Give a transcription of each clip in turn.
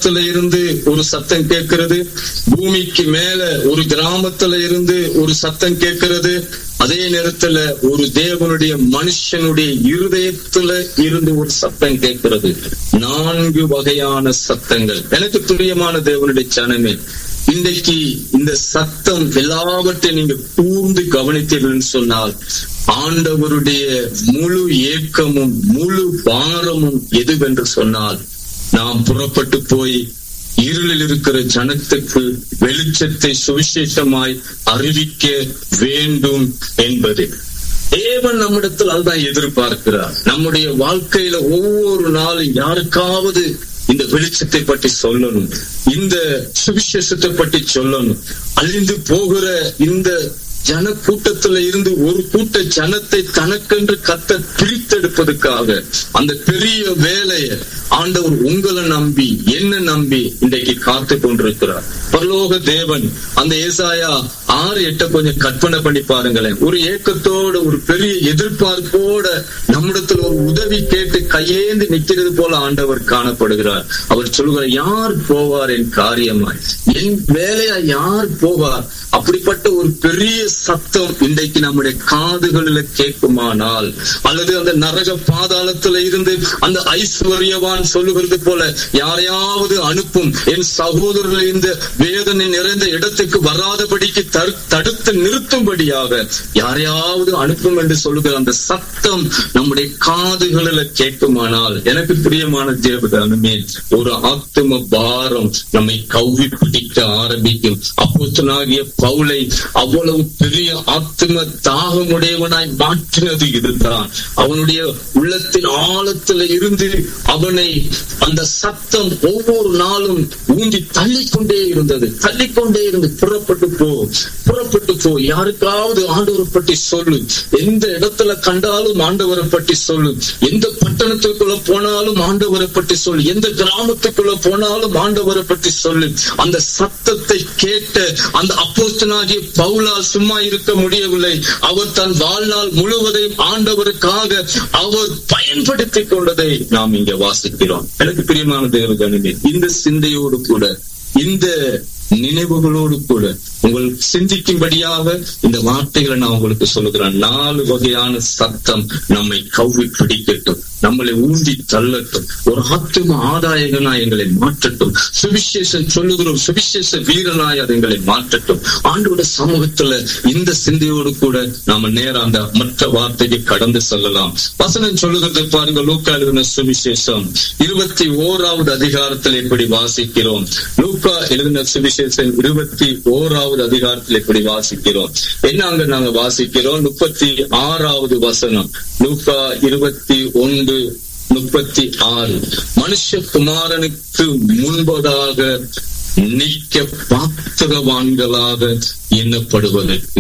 கிராமத்துல இருந்து ஒரு சத்தம் கேட்கிறது பூமிக்கு மேல ஒரு கிராமத்துல இருந்து ஒரு சத்தம் கேட்கிறது அதே நேரத்துல ஒரு தேவனுடைய மனுஷனுடைய இருதயத்துல இருந்து ஒரு சத்தம் கேட்கிறது நான்கு வகையான சத்தங்கள் எனக்கு துரியமான தேவனுடைய சனமே இன்றைக்கு இந்த சத்தம் எல்லாவற்றையும் நீங்க கூர்ந்து கவனித்தீர்கள் சொன்னால் ஆண்டவருடைய முழு ஏக்கமும் முழு பாரமும் எதுவென்று சொன்னால் நாம் புறப்பட்டு போய் இருளில் இருக்கிற ஜனத்துக்கு வெளிச்சத்தை சுவிசேஷமாய் அறிவிக்க வேண்டும் என்பது தேவன் நம்மிடத்தில் அதுதான் எதிர்பார்க்கிறார் நம்முடைய வாழ்க்கையில ஒவ்வொரு நாளும் யாருக்காவது இந்த வெளிச்சத்தை பற்றி சொல்லணும் இந்த சுவிசேஷத்தை பற்றி சொல்லணும் அழிந்து போகிற இந்த ஜன கூட்டத்துல இருந்து ஒரு கூட்ட ஜனத்தை தனக்கென்று கத்த பிரித்தெடுப்பதற்காக அந்த பெரிய வேலையை ஆண்டவர் உங்களை நம்பி என்ன நம்பி இன்றைக்கு காத்து கொண்டிருக்கிறார் பரலோக தேவன் அந்த ஏசாயா ஆறு எட்ட கொஞ்சம் கற்பனை பண்ணி பாருங்களேன் ஒரு ஏக்கத்தோட ஒரு பெரிய எதிர்பார்ப்போட நம்மிடத்துல ஒரு உதவி கேட்டு கையேந்து நிக்கிறது போல ஆண்டவர் காணப்படுகிறார் அவர் சொல்லுகிறார் யார் போவார் என் காரியமாய் என் வேலையா யார் போவார் அப்படிப்பட்ட ஒரு பெரிய சத்தம் இன்றைக்கு நம்முடைய காதுகளில கேட்குமானால் அல்லது அந்த நரக பாதாளத்துல இருந்து அந்த ஐஸ்வர்யவான் சொல்லுகிறது போல யாரையாவது அனுப்பும் என் சகோதரர்கள் இந்த வேதனை நிறைந்த இடத்துக்கு வராதபடிக்கு தடுத்து நிறுத்தும்படியாக யாரையாவது அனுப்பும் என்று சொல்லுகிற அந்த சத்தம் நம்முடைய காதுகளில கேட்குமானால் எனக்கு பிரியமான தேவதானமே ஒரு ஆத்தும பாரம் நம்மை கவ்வி பிடிக்க ஆரம்பிக்கும் அப்போத்தனாகிய பவுலை அவ்வளவு பெரிய ஆத்ம தாகமுடையவனாய் மாற்றினது இதுதான் அவனுடைய உள்ளத்தின் ஆழத்துல இருந்து அவனை அந்த சத்தம் ஒவ்வொரு நாளும் ஊண்டி தள்ளிக்கொண்டே இருந்தது தள்ளிக்கொண்டே இருந்து புறப்பட்டு போ புறப்பட்டு போ யாருக்காவது ஆண்டவரை பற்றி சொல்லு எந்த இடத்துல கண்டாலும் ஆண்டவரை பற்றி சொல்லு எந்த பட்டணத்துக்குள்ள போனாலும் ஆண்டவரை பற்றி சொல்லு எந்த கிராமத்துக்குள்ள போனாலும் ஆண்டவரை பற்றி சொல்லு அந்த சத்தத்தை கேட்ட அந்த அப்போஸ்தனாகிய பவுலால் சும்மா இருக்க முடியவில்லை அவர் தன் வாழ்நாள் முழுவதையும் ஆண்டவருக்காக அவர் பயன்படுத்திக் கொண்டதை நாம் இங்க வாசிக்கிறோம் எனக்கு பிரியமான தேவகனமே இந்த சிந்தையோடு கூட இந்த நினைவுகளோடு கூட உங்கள் சிந்திக்கும்படியாக இந்த வார்த்தைகளை நான் உங்களுக்கு சொல்லுகிறேன் நாலு வகையான சத்தம் நம்மை கவ்வி பிடிக்கட்டும் நம்மளை ஊண்டி தள்ளட்டும் ஒரு ஆத்தும ஆதாயகனா எங்களை மாற்றட்டும் சுவிசேஷம் சொல்லுகிறோம் சுவிசேஷ வீரனாய் அது எங்களை மாற்றட்டும் ஆண்டோட சமூகத்துல இந்த சிந்தையோடு கூட நாம நேரம் அந்த மற்ற வார்த்தைக்கு கடந்து செல்லலாம் வசனம் சொல்லுகிறது பாருங்க லூக்கா எழுதின சுவிசேஷம் இருபத்தி ஓராவது அதிகாரத்தில் எப்படி வாசிக்கிறோம் லூக்கா எழுதின சுவிசேஷம் இருபத்தி ஓராவது அதிகாரத்தில் எப்படி வாசிக்கிறோம் என்ன அங்க நாங்க வாசிக்கிறோம் முப்பத்தி ஆறாவது வசனம் லூக்கா இருபத்தி ஒன்று முப்பத்தி ஆறு மனுஷகுமாரனுக்கு முன்பதாக நிற்க பாத்திரவான்களாக எண்ணப்படுவதற்கு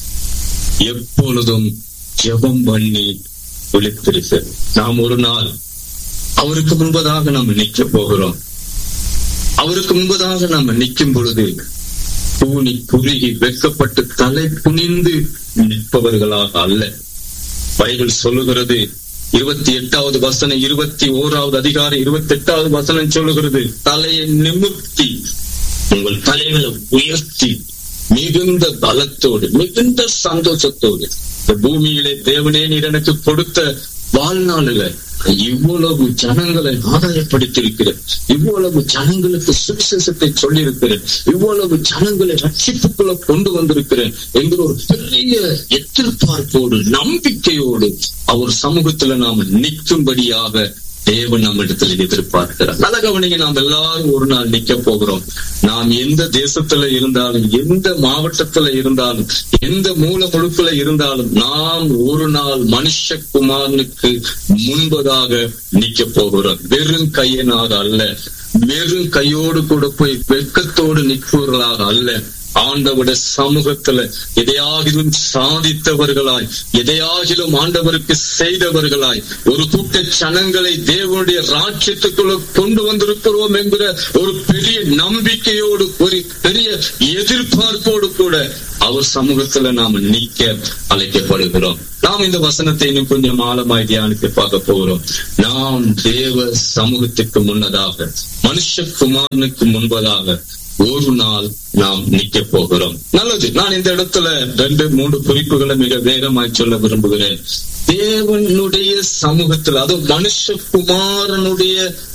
எப்பொழுதும் ஜெபம் பண்ணி விழித்திருக்க நாம் ஒரு நாள் அவருக்கு முன்பதாக நாம் நிற்க போகிறோம் அவருக்கு முன்பதாக நாம் நிற்கும் பொழுது கூனி குறுகி வெக்கப்பட்டு தலை குனிந்து நிற்பவர்களாக அல்ல பைபிள் சொல்லுகிறது இருபத்தி எட்டாவது வசனம் இருபத்தி ஓராவது அதிகாரம் இருபத்தி எட்டாவது வசனம் சொல்லுகிறது தலையை நிமிர்த்தி உங்கள் தலைகளை உயர்த்தி மிகுந்த பலத்தோடு மிகுந்த சந்தோஷத்தோடு இந்த பூமியிலே தேவனே நீர் எனக்கு கொடுத்த வாழ்நாளில இவ்வளவு ஜனங்களை ஆதாயப்படுத்தியிருக்கிறேன் இவ்வளவு ஜனங்களுக்கு சுவிசேஷத்தை சொல்லியிருக்கிறேன் இவ்வளவு ஜனங்களை ரட்சிப்புக்குள்ள கொண்டு வந்திருக்கிறேன் என்கிற ஒரு பெரிய எதிர்பார்ப்போடு நம்பிக்கையோடு அவர் சமூகத்துல நாம நிற்கும்படியாக தேவன் நம்ம இடத்துல எதிர்பார்க்கிறார் நல்ல கவனிங்க நாம் எல்லாரும் ஒரு நாள் நிக்க போகிறோம் நாம் எந்த தேசத்துல இருந்தாலும் எந்த மாவட்டத்துல இருந்தாலும் எந்த மூல முழுக்குல இருந்தாலும் நாம் ஒரு நாள் மனுஷகுமாரனுக்கு முன்பதாக நிக்க போகிறோம் வெறும் கையனாக அல்ல வெறும் கையோடு கூட போய் வெட்கத்தோடு நிற்பவர்களாக அல்ல ஆண்டவருடைய சமூகத்துல எதையாகிலும் சாதித்தவர்களாய் எதையாகிலும் ஆண்டவருக்கு செய்தவர்களாய் ஒரு கூட்ட சனங்களை தேவனுடைய ராட்சியத்துக்குள்ள கொண்டு வந்திருக்கிறோம் என்கிற ஒரு பெரிய நம்பிக்கையோடு ஒரு பெரிய எதிர்பார்ப்போடு கூட அவர் சமூகத்துல நாம நிக்க அழைக்கப்படுகிறோம் நாம் இந்த வசனத்தை இன்னும் கொஞ்சம் ஆழமாய் தியானித்து பார்க்க போகிறோம் நாம் தேவ சமூகத்துக்கு முன்னதாக மனுஷகுமாரனுக்கு முன்பதாக ஒரு நாள் நாம் நிக்க போகிறோம் நல்லது நான் இந்த இடத்துல ரெண்டு மூன்று குறிப்புகளை மிக வேகமாய் சொல்ல விரும்புகிறேன் தேவனுடைய சமூகத்தில் அது மனுஷகுமாரனுடைய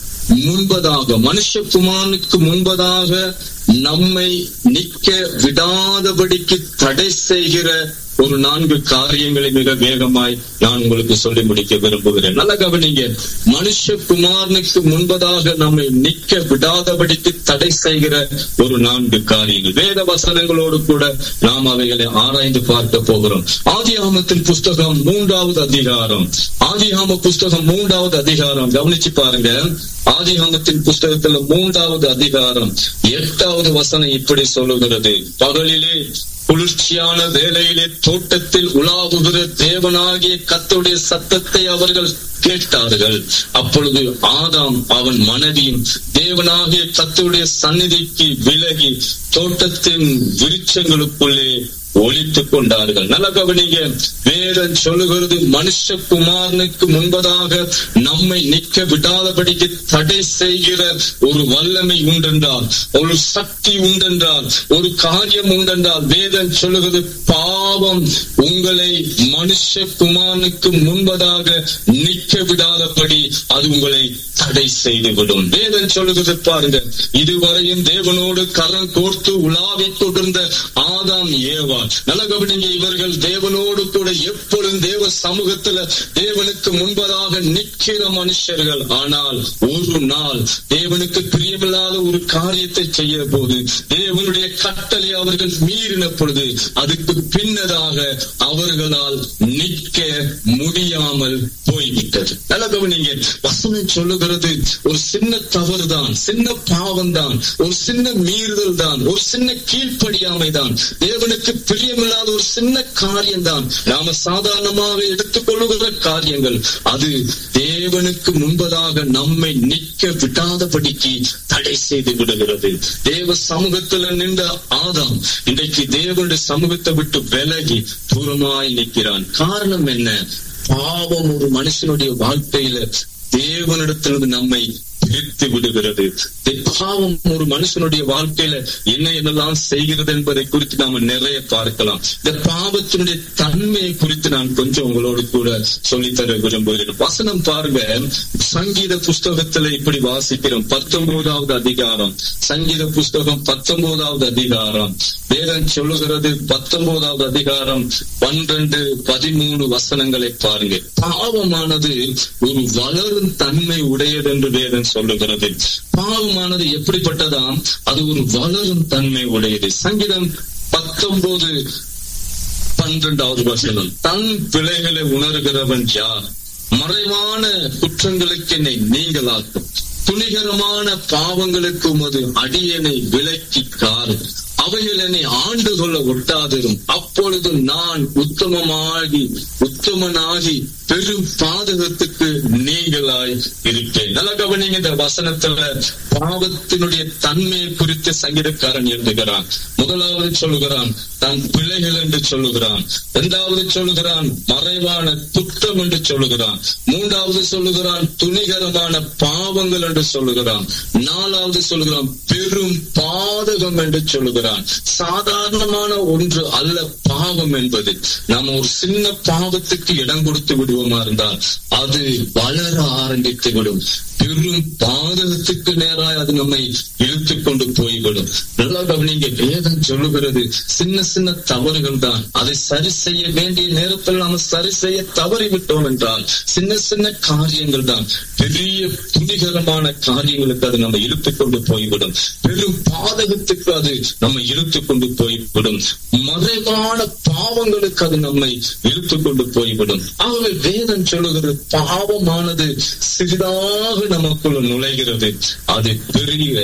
முன்பதாக மனுஷகுமாரனுக்கு முன்பதாக நம்மை நிக்க விடாதபடிக்கு தடை செய்கிற ஒரு நான்கு காரியங்களை மிக வேகமாய் நான் உங்களுக்கு சொல்லி முடிக்க விரும்புகிறேன் நல்ல கவனிங்க மனுஷகுமாரனுக்கு முன்பதாக நம்மை நிக்க விடாதபடிக்கு தடை செய்கிற ஒரு நான்கு காரியங்கள் வேத வசனங்களோடு கூட நாம் அவைகளை ஆராய்ந்து பார்க்க போகிறோம் ஆதியாமத்தின் புஸ்தகம் மூன்றாவது அதிகாரம் ஆதியாம புஸ்தகம் மூன்றாவது அதிகாரம் கவனிச்சு பாருங்க ஆதிகாமத்தின் புஸ்தகத்துல மூன்றாவது அதிகாரம் எட்டாவது வசனம் இப்படி சொல்லுகிறது பகலிலே குளிர்ச்சியான வேலையிலே தோட்டத்தில் உலாவுகிற தேவனாகிய கத்துடைய சத்தத்தை அவர்கள் கேட்டார்கள் அப்பொழுது ஆதாம் அவன் மனைவியும் தேவனாகிய கத்துடைய சந்நிதிக்கு விலகி தோட்டத்தின் விருட்சங்களுக்குள்ளே ஒழித்துக் கொண்டார்கள் நல்ல கவனிங்க வேதம் சொல்லுகிறது மனுஷகுமாரனுக்கு முன்பதாக நம்மை நிக்க விடாதபடிக்கு தடை செய்கிற ஒரு வல்லமை உண்டென்றால் ஒரு சக்தி உண்டென்றால் ஒரு காரியம் உண்டென்றால் வேதம் சொல்லுகிறது பாவம் உங்களை மனுஷகுமாரனுக்கு முன்பதாக நிக்க விடாதபடி அது உங்களை தடை செய்துவிடும் வேதம் சொல்லுகிறது பாருங்க இதுவரையும் தேவனோடு கரம் கோர்த்து உலாவிக் கொண்டிருந்த ஆதாம் ஏவா நல்ல கவனிங்க இவர்கள் தேவனோடு கூட எப்பொழுதும் தேவ சமூகத்துல தேவனுக்கு முன்பதாக நிற்கிற மனுஷர்கள் ஆனால் ஒரு நாள் தேவனுக்கு பிரியமில்லாத ஒரு காரியத்தை செய்ய போது தேவனுடைய கட்டளை அவர்கள் மீறின பொழுது அதுக்கு பின்னதாக அவர்களால் நிற்க முடியாமல் போய்விட்டது நல்ல கவனிங்க வசனம் சொல்லுகிறது ஒரு சின்ன தவறு தான் சின்ன பாவம் தான் ஒரு சின்ன மீறுதல் தான் ஒரு சின்ன கீழ்ப்படியாமை தான் தேவனுக்கு பிரியமில்லாத ஒரு சின்ன காரியம் தான் நாம சாதாரணமாக எடுத்துக்கொள்ளுகிற காரியங்கள் அது தேவனுக்கு முன்பதாக நம்மை நிற்க விடாதபடிக்கு தடை செய்து விடுகிறது தேவ சமூகத்தில் நின்ற ஆதாம் இன்றைக்கு தேவனுடைய சமூகத்தை விட்டு விலகி தூரமாய் நிற்கிறான் காரணம் என்ன பாவம் ஒரு மனுஷனுடைய வாழ்க்கையில தேவனிடத்திலிருந்து நம்மை பிரித்து விடுகிறது பாவம் ஒரு மனுஷனுடைய வாழ்க்கையில என்ன என்னெல்லாம் செய்கிறது என்பதை குறித்து நாம நிறைய பார்க்கலாம் இந்த பாவத்தினுடைய தன்மையை குறித்து நான் கொஞ்சம் உங்களோடு கூட சொல்லித்தர விரும்புகிறேன் வசனம் பாருங்க சங்கீத புஸ்தகத்துல இப்படி வாசிக்கிறோம் பத்தொன்பதாவது அதிகாரம் சங்கீத புஸ்தகம் பத்தொன்பதாவது அதிகாரம் வேதம் சொல்லுகிறது பத்தொன்பதாவது அதிகாரம் பன்னிரண்டு பதிமூணு வசனங்களை பாருங்க பாவமானது ஒரு வளரும் தன்மை உடையது என்று வேதம் சொல்லுகிறது பாவமானது எப்படிப்பட்டதாம் அது ஒரு வளரும் தன்மை உடையது சங்கீதம் பத்தொன்பது பன்னிரெண்டாவது வசனம் தன் பிழைகளை உணர்கிறவன் யார் மறைவான குற்றங்களுக்கு என்னை நீங்களாக்கும் துணிகரமான பாவங்களுக்கு உமது அடியனை விலக்கி காரும் அவைகள் என்னை ஆண்டு கொள்ள ஒட்டாதிரும் அப்பொழுது நான் உத்தமமாகி உத்தமனாகி பெரும் பாதகத்துக்கு நீங்களாய் இருப்பேன் நல்ல கவனிங்க இந்த வசனத்துல பாவத்தினுடைய தன்மையை குறித்து சங்கீதக்காரன் எழுதுகிறான் முதலாவது சொல்லுகிறான் தான் பிள்ளைகள் என்று சொல்லுகிறான் இரண்டாவது சொல்லுகிறான் மறைவான குற்றம் என்று சொல்லுகிறான் மூன்றாவது சொல்லுகிறான் துணிகரமான பாவங்கள் என்று சொல்லுகிறான் நாலாவது சொல்லுகிறான் பெரும் பாதகம் என்று சொல்லுகிறான் சாதாரணமான ஒன்று அல்ல பாவம் என்பது நாம் ஒரு சின்ன பாவத்துக்கு இடம் கொடுத்து விடுவோமா இருந்தால் அது வளர ஆரம்பித்து விடும் பெரும் பாதகத்துக்கு நேராய் அது நம்மை இழுத்து கொண்டு போய்விடும் நல்லா கவனிங்க வேதம் சொல்லுகிறது சின்ன சின்ன தவறுகள் தான் அதை சரி செய்ய வேண்டிய நேரத்தில் நாம சரி செய்ய தவறிவிட்டோம் என்றால் சின்ன சின்ன காரியங்கள் தான் பெரிய துணிகரமான காரியங்களுக்கு அது நம்ம இழுத்து கொண்டு போய்விடும் பெரும் பாதகத்துக்கு அது நம்ம இழுத்து கொண்டு போய்விடும் மறைவான பாவங்களுக்கு அது நம்மை இழுத்து கொண்டு போய்விடும் ஆகவே வேதம் சொல்லுகிறது பாவமானது சிறிதாக நமக்குள்ள நுழைகிறது அது பெரிய பெரிய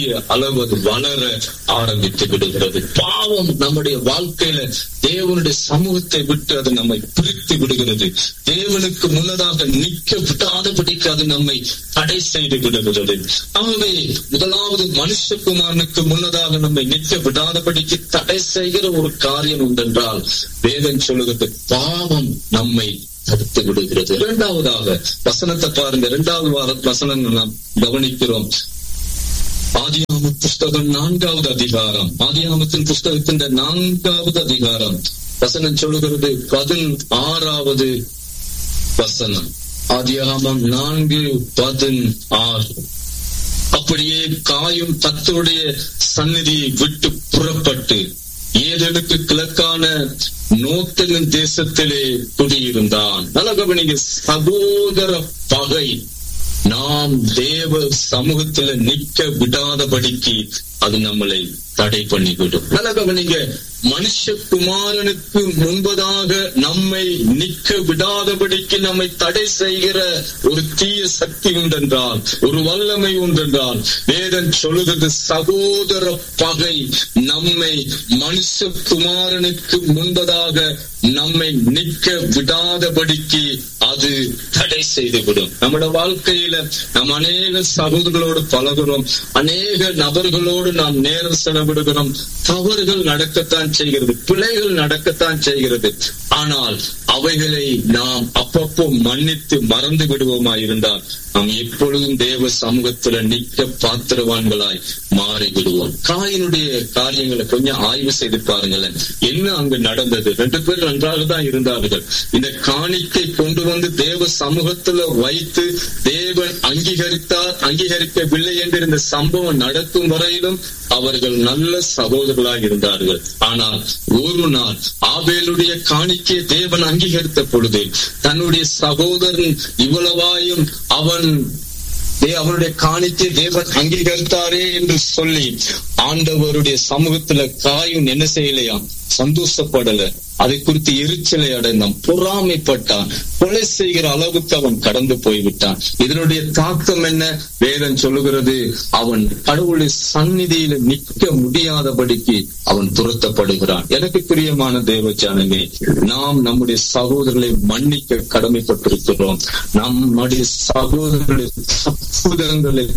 பெரிய அளவு அது வளர ஆரம்பித்து விடுகிறது பாவம் நம்முடைய வாழ்க்கையில தேவனுடைய சமூகத்தை விட்டு அது நம்மை பிரித்து விடுகிறது தேவனுக்கு முன்னதாக நிற்க விடாதபடிக்கு அது நம்மை தடை செய்து விடுகிறது ஆகவே முதலாவது மனுஷகுமாரனுக்கு முன்னதாக நம்மை நிற்க விடாதபடிக்கு தடை செய்கிற ஒரு காரியம் உண்டென்றால் வேதம் சொல்லுகிறது பாவம் நம்மை தடுத்து விடுகிறது இரண்டாவதாக வசனத்தை பாருங்க இரண்டாவது வார வசனம் நாம் கவனிக்கிறோம் ஆதியாம புஸ்தகம் நான்காவது அதிகாரம் ஆதியாமத்தின் புஸ்தகத்தின் நான்காவது அதிகாரம் வசனம் சொல்லுகிறது பதினாறாவது வசனம் ஆதியாமம் நான்கு பதினாறு அப்படியே காயும் தத்தருடைய சந்நிதியை விட்டு புறப்பட்டு ஏதெடுக்கு கிழக்கான நோத்தலின் தேசத்திலே குடியிருந்தான் நல்ல கவனிங்க சகோதர பகை நாம் தேவ சமூகத்துல நிக்க விடாதபடிக்கு அது நம்மளை தடை பண்ணிவிடும் நல்ல கவனிங்க மனுஷகுமாரனுக்கு முன்பதாக நம்மை நிக்க விடாதபடிக்கு நம்மை தடை செய்கிற ஒரு தீய சக்தி உண்டென்றால் ஒரு வல்லமை உண்டென்றால் வேதன் சொல்லுகிறது சகோதர பகை நம்மை மனுஷகுமாரனுக்கு முன்பதாக நம்மை நிக்க விடாதபடிக்கு அது தடை செய்துவிடும் நம்மளோட வாழ்க்கையில நாம் அநேக சகோதரர்களோடு பழகிறோம் அநேக நபர்களோடு நாம் நேரம் செலவிடுகிறோம் தவறுகள் நடக்கத்தான் செய்கிறது பிழைகள் நடக்கத்தான் செய்கிறது ஆனால் அவைகளை நாம் அப்பப்போ மன்னித்து மறந்து விடுவோமா இருந்தால் நாம் எப்பொழுதும் தேவ சமூகத்துல நிக்க பாத்திரவான்களாய் மாறி விடுவோம் காயினுடைய காரியங்களை கொஞ்சம் ஆய்வு செய்து பாருங்களேன் என்ன அங்கு நடந்தது ரெண்டு பேர் நன்றாக தான் இருந்தார்கள் இந்த காணிக்கை கொண்டு வந்து தேவ சமூகத்துல வைத்து தேவன் அங்கீகரித்தார் அங்கீகரிக்கவில்லை என்று இந்த சம்பவம் நடக்கும் வரையிலும் அவர்கள் நல்ல சகோதரர்களாக இருந்தார்கள் ஆனால் ஒரு நாள் ஆபேலுடைய காணிக்கையை தேவன் அங்கீகரித்த பொழுது தன்னுடைய சகோதரன் இவ்வளவாயும் அவன் அவருடைய காணிக்கை தேவன் அங்கீகரித்தாரே என்று சொல்லி ஆண்டவருடைய சமூகத்துல காயும் என்ன செய்யலையாம் சந்தோஷப்படல அதை குறித்து எரிச்சலை அடைந்தான் பொறாமைப்பட்டான் கொலை செய்கிற அளவுக்கு அவன் கடந்து போய்விட்டான் இதனுடைய தாக்கம் என்ன வேதம் சொல்லுகிறது அவன் கடவுளுடைய சந்நிதியில நிற்க முடியாதபடிக்கு அவன் துரத்தப்படுகிறான் எனக்கு பிரியமான தேவ ஜனமே நாம் நம்முடைய சகோதரர்களை மன்னிக்க கடமைப்பட்டிருக்கிறோம் நம்முடைய சகோதரர்களை தப்புதங்களை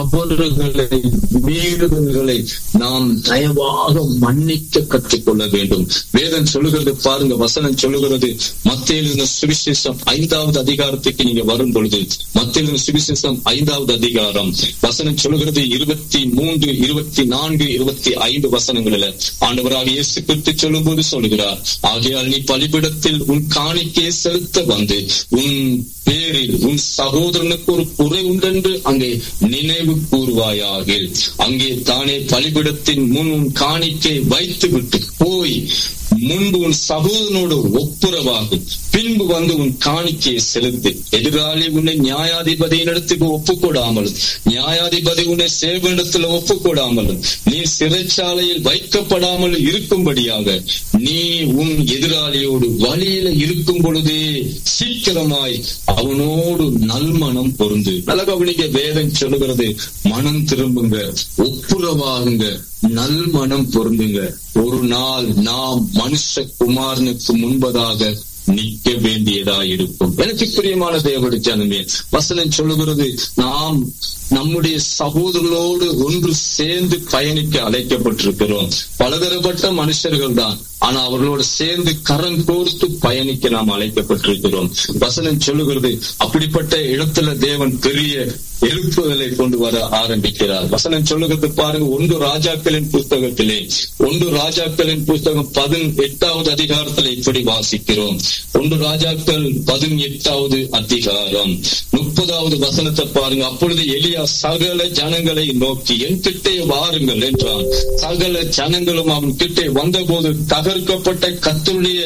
தவறுகளை மீறுதல்களை நாம் தயவாக மன்னிக்க கற்றுக்கொள்ள வேண்டும் வேதம் சொல்லுகிறது பாருங்க வசனம் சொல்லுகிறது மத்தியிலிருந்த சுவிசேஷம் ஐந்தாவது அதிகாரத்துக்கு நீங்க வரும் பொழுது மத்தியிலிருந்த சுவிசேஷம் ஐந்தாவது அதிகாரம் வசனம் சொல்லுகிறது இருபத்தி மூன்று இருபத்தி நான்கு இருபத்தி ஐந்து வசனங்களில் ஆண்டவராக இயேசு குறித்து சொல்லும் போது சொல்லுகிறார் ஆகையால் நீ பலிபிடத்தில் உன் காணிக்கையை செலுத்த வந்து உன் பேரில் உன் சகோதரனுக்கு ஒரு குறை உண்டென்று அங்கே நினைவு கூறுவாயாக அங்கே தானே பலிபிடத்தின் முன் உன் காணிக்கை வைத்து விட்டு போய் முன்பு உன் சகோதரனோடு ஒப்புரவாகும் பின்பு வந்து உன் காணிக்கையை செலுத்து எதிராளி உன்னை நியாயாதிபதியினிடத்துக்கு ஒப்புக்கொடாமலும் நியாயாதிபதி உன்னை சேவனிடத்துல ஒப்புக்கொடாமலும் நீ சிறைச்சாலையில் வைக்கப்படாமல் இருக்கும்படியாக நீ உன் எதிராளியோடு வழியில இருக்கும் பொழுதே சீக்கிரமாய் அவனோடு நல்மனம் பொருந்து நல்ல கவனிக்க வேதம் சொல்லுகிறது மனம் திரும்புங்க ஒப்புரவாகுங்க நல் மனம் பொருந்துங்க ஒரு நாள் நாம் மனுஷ குமாரனுக்கு முன்பதாக நிற்க வேண்டியதா இருக்கும் எனக்கு பிரியமான தேவடி ஜனமே வசனம் சொல்லுகிறது நாம் நம்முடைய சகோதரர்களோடு ஒன்று சேர்ந்து பயணிக்க அழைக்கப்பட்டிருக்கிறோம் பலதரப்பட்ட மனுஷர்கள் தான் ஆனா அவர்களோடு சேர்ந்து கரம் கோர்த்து பயணிக்க நாம் அழைக்கப்பட்டிருக்கிறோம் வசனம் சொல்லுகிறது அப்படிப்பட்ட இடத்துல தேவன் பெரிய எழுப்புதலை கொண்டு வர ஆரம்பிக்கிறார் வசனம் சொல்லுகிறது பாருங்க ஒன்று ராஜாக்களின் புஸ்தகத்திலே ஒன்று ராஜாக்களின் புஸ்தகம் பதினெட்டாவது அதிகாரத்தில் இப்படி வாசிக்கிறோம் ஒன்று ராஜாக்கள் பதினெட்டாவது அதிகாரம் முப்பதாவது வசனத்தை பாருங்க அப்பொழுது எலியா சகல ஜனங்களை நோக்கி என் கிட்டே வாருங்கள் என்றான் சகல ஜனங்களும் அவன் கிட்டே வந்தபோது தகர்க்கப்பட்ட கத்தருடைய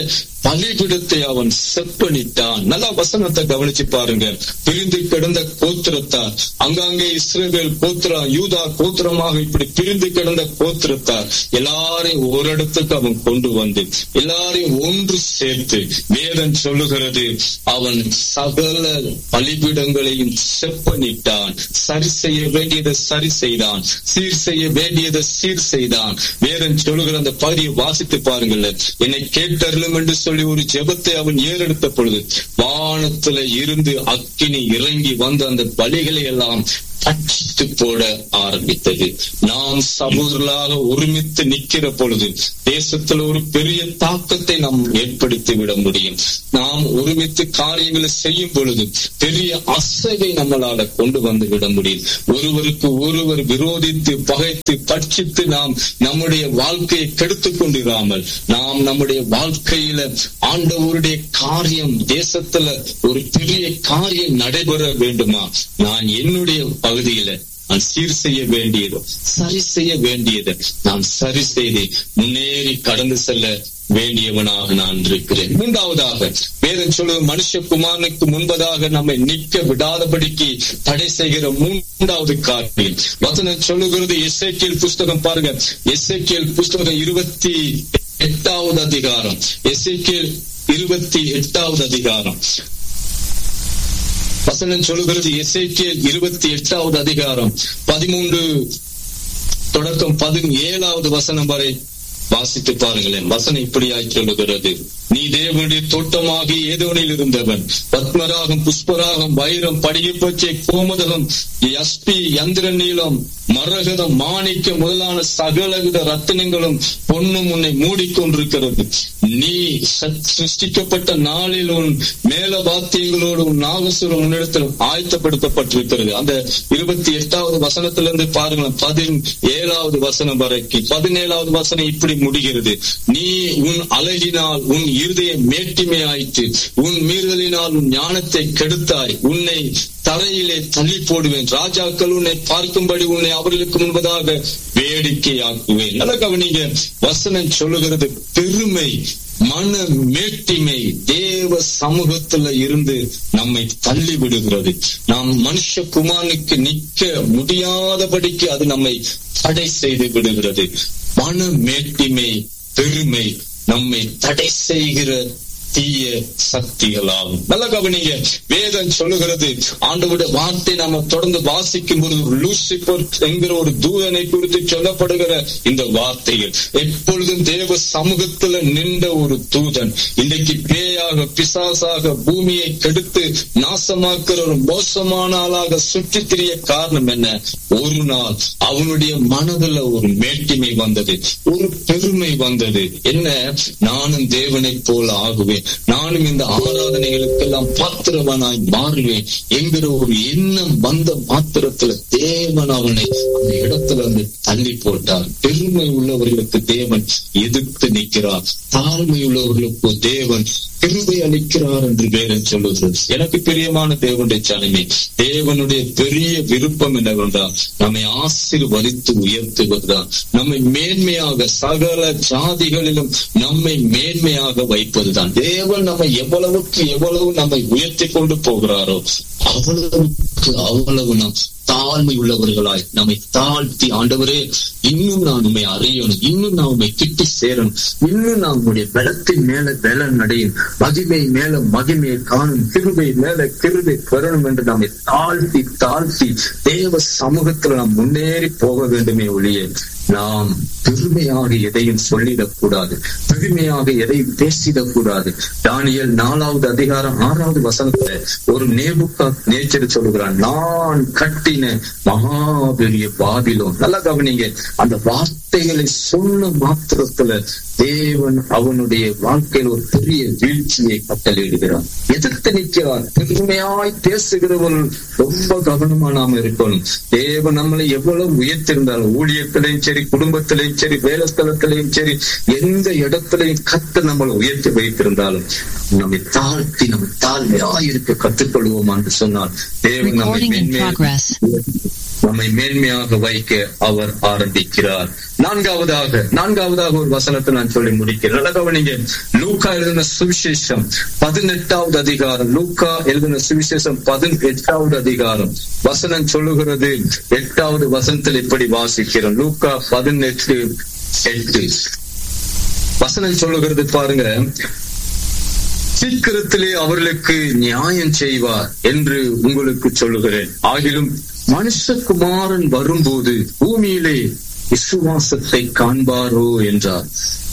பலிபிடத்தை அவன் செப்பனிட்டான் நல்லா வசனத்தை கவனிச்சு பாருங்க பிரிந்து கிடந்த கோத்திரத்தார் அங்காங்கே இஸ்ரேல் கோத்திரா யூதா கோத்திரமாக இப்படி பிரிந்து கிடந்த கோத்திரத்தார் எல்லாரையும் ஒரு இடத்துக்கு அவன் கொண்டு வந்து எல்லாரையும் ஒன்று சேர்த்து வேதம் சொல்லுகிறது அவன் சகல பலிபீடங்களையும் செப்பனிட்டான் சரி செய்ய வேண்டியதை சரி செய்தான் சீர் செய்ய வேண்டியதை சீர் செய்தான் வேதம் சொல்லுகிற அந்த பகுதியை வாசித்து பாருங்கள் என்னை கேட்டருளும் என்று சொல்லி ஒரு ஜெபத்தை அவன் ஏறெடுத்த பொழுது வானத்துல இருந்து அக்கினி இறங்கி வந்த அந்த பலிகளை எல்லாம் பட்சித்து போட ஆரம்பித்தது நாம் சமூகங்களாக ஒருமித்து நிக்கிற பொழுது தேசத்துல ஒரு பெரிய தாக்கத்தை நாம் ஏற்படுத்தி விட முடியும் நாம் ஒருமித்து காரியங்களை செய்யும் பொழுது பெரிய அசைவை நம்மளால கொண்டு வந்து விட முடியும் ஒருவருக்கு ஒருவர் விரோதித்து பகைத்து பட்சித்து நாம் நம்முடைய வாழ்க்கையை கெடுத்துக் கொண்டிராமல் நாம் நம்முடைய வாழ்க்கையில ஆண்டவருடைய காரியம் தேசத்துல ஒரு பெரிய காரியம் நடைபெற வேண்டுமா நான் என்னுடைய பகுதியில நான் சீர் செய்ய வேண்டியது சரி செய்ய வேண்டியது நான் சரி செய்து முன்னேறி கடந்து செல்ல வேண்டியவனாக நான் இருக்கிறேன் மூன்றாவதாக வேதம் சொல்லுவது மனுஷகுமாரனுக்கு முன்பதாக நம்மை நிற்க விடாதபடிக்கு தடை செய்கிற மூன்றாவது காரியம் வசனம் சொல்லுகிறது எஸ்ஐக்கியல் புஸ்தகம் பாருங்க எஸ்ஐக்கியல் புஸ்தகம் இருபத்தி எட்டாவது அதிகாரம் எஸ்ஐக்கியல் இருபத்தி எட்டாவது அதிகாரம் வசனம் சொல்லுகிறது எஸ்ஐக்கியல் இருபத்தி எட்டாவது அதிகாரம் பதிமூன்று தொடக்கம் பதினேழாவது வசனம் வரை வாசித்து பாருங்களேன் வசனம் இப்படியாய் சொல்லுகிறது நீ தேவனுடைய தோட்டமாகி ஏதோனில் இருந்தவன் பத்மராகம் புஷ்பராகம் வைரம் படிகப்பச்சை கோமதகம் எஸ்பி யந்திர நீளம் மரகதம் மாணிக்க முதலான சகலவித ரத்தினங்களும் பொண்ணும் உன்னை மூடிக்கொண்டிருக்கிறது நீ சிருஷ்டிக்கப்பட்ட நாளில் உன் மேல வாத்தியங்களோடு உன் நாகசுரம் உன்னிடத்தில் ஆயத்தப்படுத்தப்பட்டிருக்கிறது அந்த இருபத்தி எட்டாவது வசனத்திலிருந்து பாருங்களேன் பதின் ஏழாவது வசனம் வரைக்கும் பதினேழாவது வசனம் இப்படி முடிகிறது நீ உன் அழகினால் உன் இருதய மேட்டிமையாயிற்று உன் மீறுதலினால் உன் ஞானத்தை கெடுத்தாய் உன்னை தரையிலே தள்ளி போடுவேன் ராஜாக்கள் உன்னை பார்க்கும்படி உன்னை அவர்களுக்கு முன்பதாக வேடிக்கையாக்குவேன் நல்ல கவனிங்க வசனம் சொல்லுகிறது பெருமை மன மேட்டிமை தேவ சமூகத்துல இருந்து நம்மை தள்ளி விடுகிறது நாம் மனுஷ குமாரனுக்கு நிக்க முடியாதபடிக்கு அது நம்மை தடை செய்து விடுகிறது மன மேட்டிமை பெருமை நம்மை தடை செய்கிற தீய சக்திகளாகும் நல்ல கவனிங்க வேதம் சொல்லுகிறது ஆண்டவுடைய வார்த்தை நாம தொடர்ந்து வாசிக்கும் போது லூசிபர் என்கிற ஒரு தூதனை குறித்து சொல்லப்படுகிற இந்த வார்த்தைகள் எப்பொழுதும் தேவ சமூகத்துல நின்ற ஒரு தூதன் இன்னைக்கு பேயாக பிசாசாக பூமியை கெடுத்து நாசமாக்குற ஒரு மோசமான ஆளாக சுற்றி திரிய காரணம் என்ன ஒரு நாள் அவனுடைய மனதுல ஒரு மேட்டிமை வந்தது ஒரு பெருமை வந்தது என்ன நானும் தேவனை போல ஆகுவேன் நானும் இந்த ஆராதனைகளுக்கெல்லாம் பாத்திரவனாய் மாறுவேன் என்கிற ஒரு எண்ணம் வந்த மாத்திரத்துல தேவன் அவனை அந்த இடத்துல வந்து தள்ளி போட்டார் பெருமை உள்ளவர்களுக்கு தேவன் எதிர்த்து நிற்கிறார் தாழ்மை உள்ளவர்களுக்கு தேவன் கிருபை அளிக்கிறார் என்று வேதம் சொல்லுகிறது எனக்கு பிரியமான தேவனுடைய சனமே தேவனுடைய பெரிய விருப்பம் என்னவென்றால் நம்மை ஆசீர்வதித்து உயர்த்துவதுதான் நம்மை மேன்மையாக சகல ஜாதிகளிலும் நம்மை மேன்மையாக வைப்பதுதான் தேவன் நம்மை எவ்வளவுக்கு எவ்வளவு நம்மை உயர்த்தி கொண்டு போகிறாரோ அவ்வளவுக்கு அவ்வளவு நாம் தாழ்மை உள்ளவர்களாய் நம்மை தாழ்த்தி ஆண்டவரே இன்னும் நான் உண்மை அறியணும் இன்னும் நான் உண்மை கிட்டி சேரணும் இன்னும் நான் உங்களுடைய பலத்தின் மேல பலன் அடையும் மகிமை மேல மகிமையை காணும் கிருபை மேல கிருபை பெறணும் என்று நம்மை தாழ்த்தி தாழ்த்தி தேவ சமூகத்துல நாம் முன்னேறி போக வேண்டுமே ஒழிய நாம் பெருமையாக எதையும் சொல்லிடக் கூடாது பெருமையாக எதையும் பேசிடக் கூடாது தானியல் நாலாவது அதிகாரம் ஆறாவது வசனத்துல ஒரு நேபுக்கா நேச்சர் சொல்லுகிறான் நான் கட்டின மகாபெரிய பாபிலோன் நல்லா கவனிங்க அந்த வார்த்தைகளை சொன்ன மாத்திரத்துல தேவன் அவனுடைய வாழ்க்கையில் ஒரு பெரிய வீழ்ச்சியை கட்டளையிடுகிறார் எதிர்த்து நிற்கிறார் பெருமையாய் பேசுகிறவர்கள் ரொம்ப கவனமா நாம இருக்கணும் தேவன் நம்மளை எவ்வளவு உயர்த்திருந்தாலும் ஊழியத்திலையும் சரி குடும்பத்திலையும் சரி வேலை ஸ்தலத்திலையும் சரி எந்த இடத்திலையும் கத்து நம்மளை உயர்த்தி வைத்திருந்தாலும் நம்மை தாழ்த்தி நம்ம தாழ்மையாய் இருக்க கற்றுக்கொள்வோம் என்று சொன்னால் தேவன் நம்மை Recording in மென்மேலும் progress. நம்மை மேன்மையாக வைக்க அவர் ஆரம்பிக்கிறார் நான்காவதாக நான்காவதாக ஒரு வசனத்தை நான் சொல்லி முடிக்கிறேன் நல்லா கவனிங்க லூக்கா எழுதின சுவிசேஷம் பதினெட்டாவது அதிகாரம் லூக்கா எழுதின சுவிசேஷம் பதினெட்டாவது அதிகாரம் வசனம் சொல்லுகிறது எட்டாவது வசனத்தில் இப்படி வாசிக்கிறோம் லூக்கா பதினெட்டு எட்டு வசனம் சொல்லுகிறது பாருங்க சீக்கிரத்திலே அவர்களுக்கு நியாயம் செய்வார் என்று உங்களுக்கு சொல்லுகிறேன் ஆகிலும் மனுஷகுமாரன் வரும்போது பூமியிலே விசுவாசத்தை காண்பாரோ என்றார்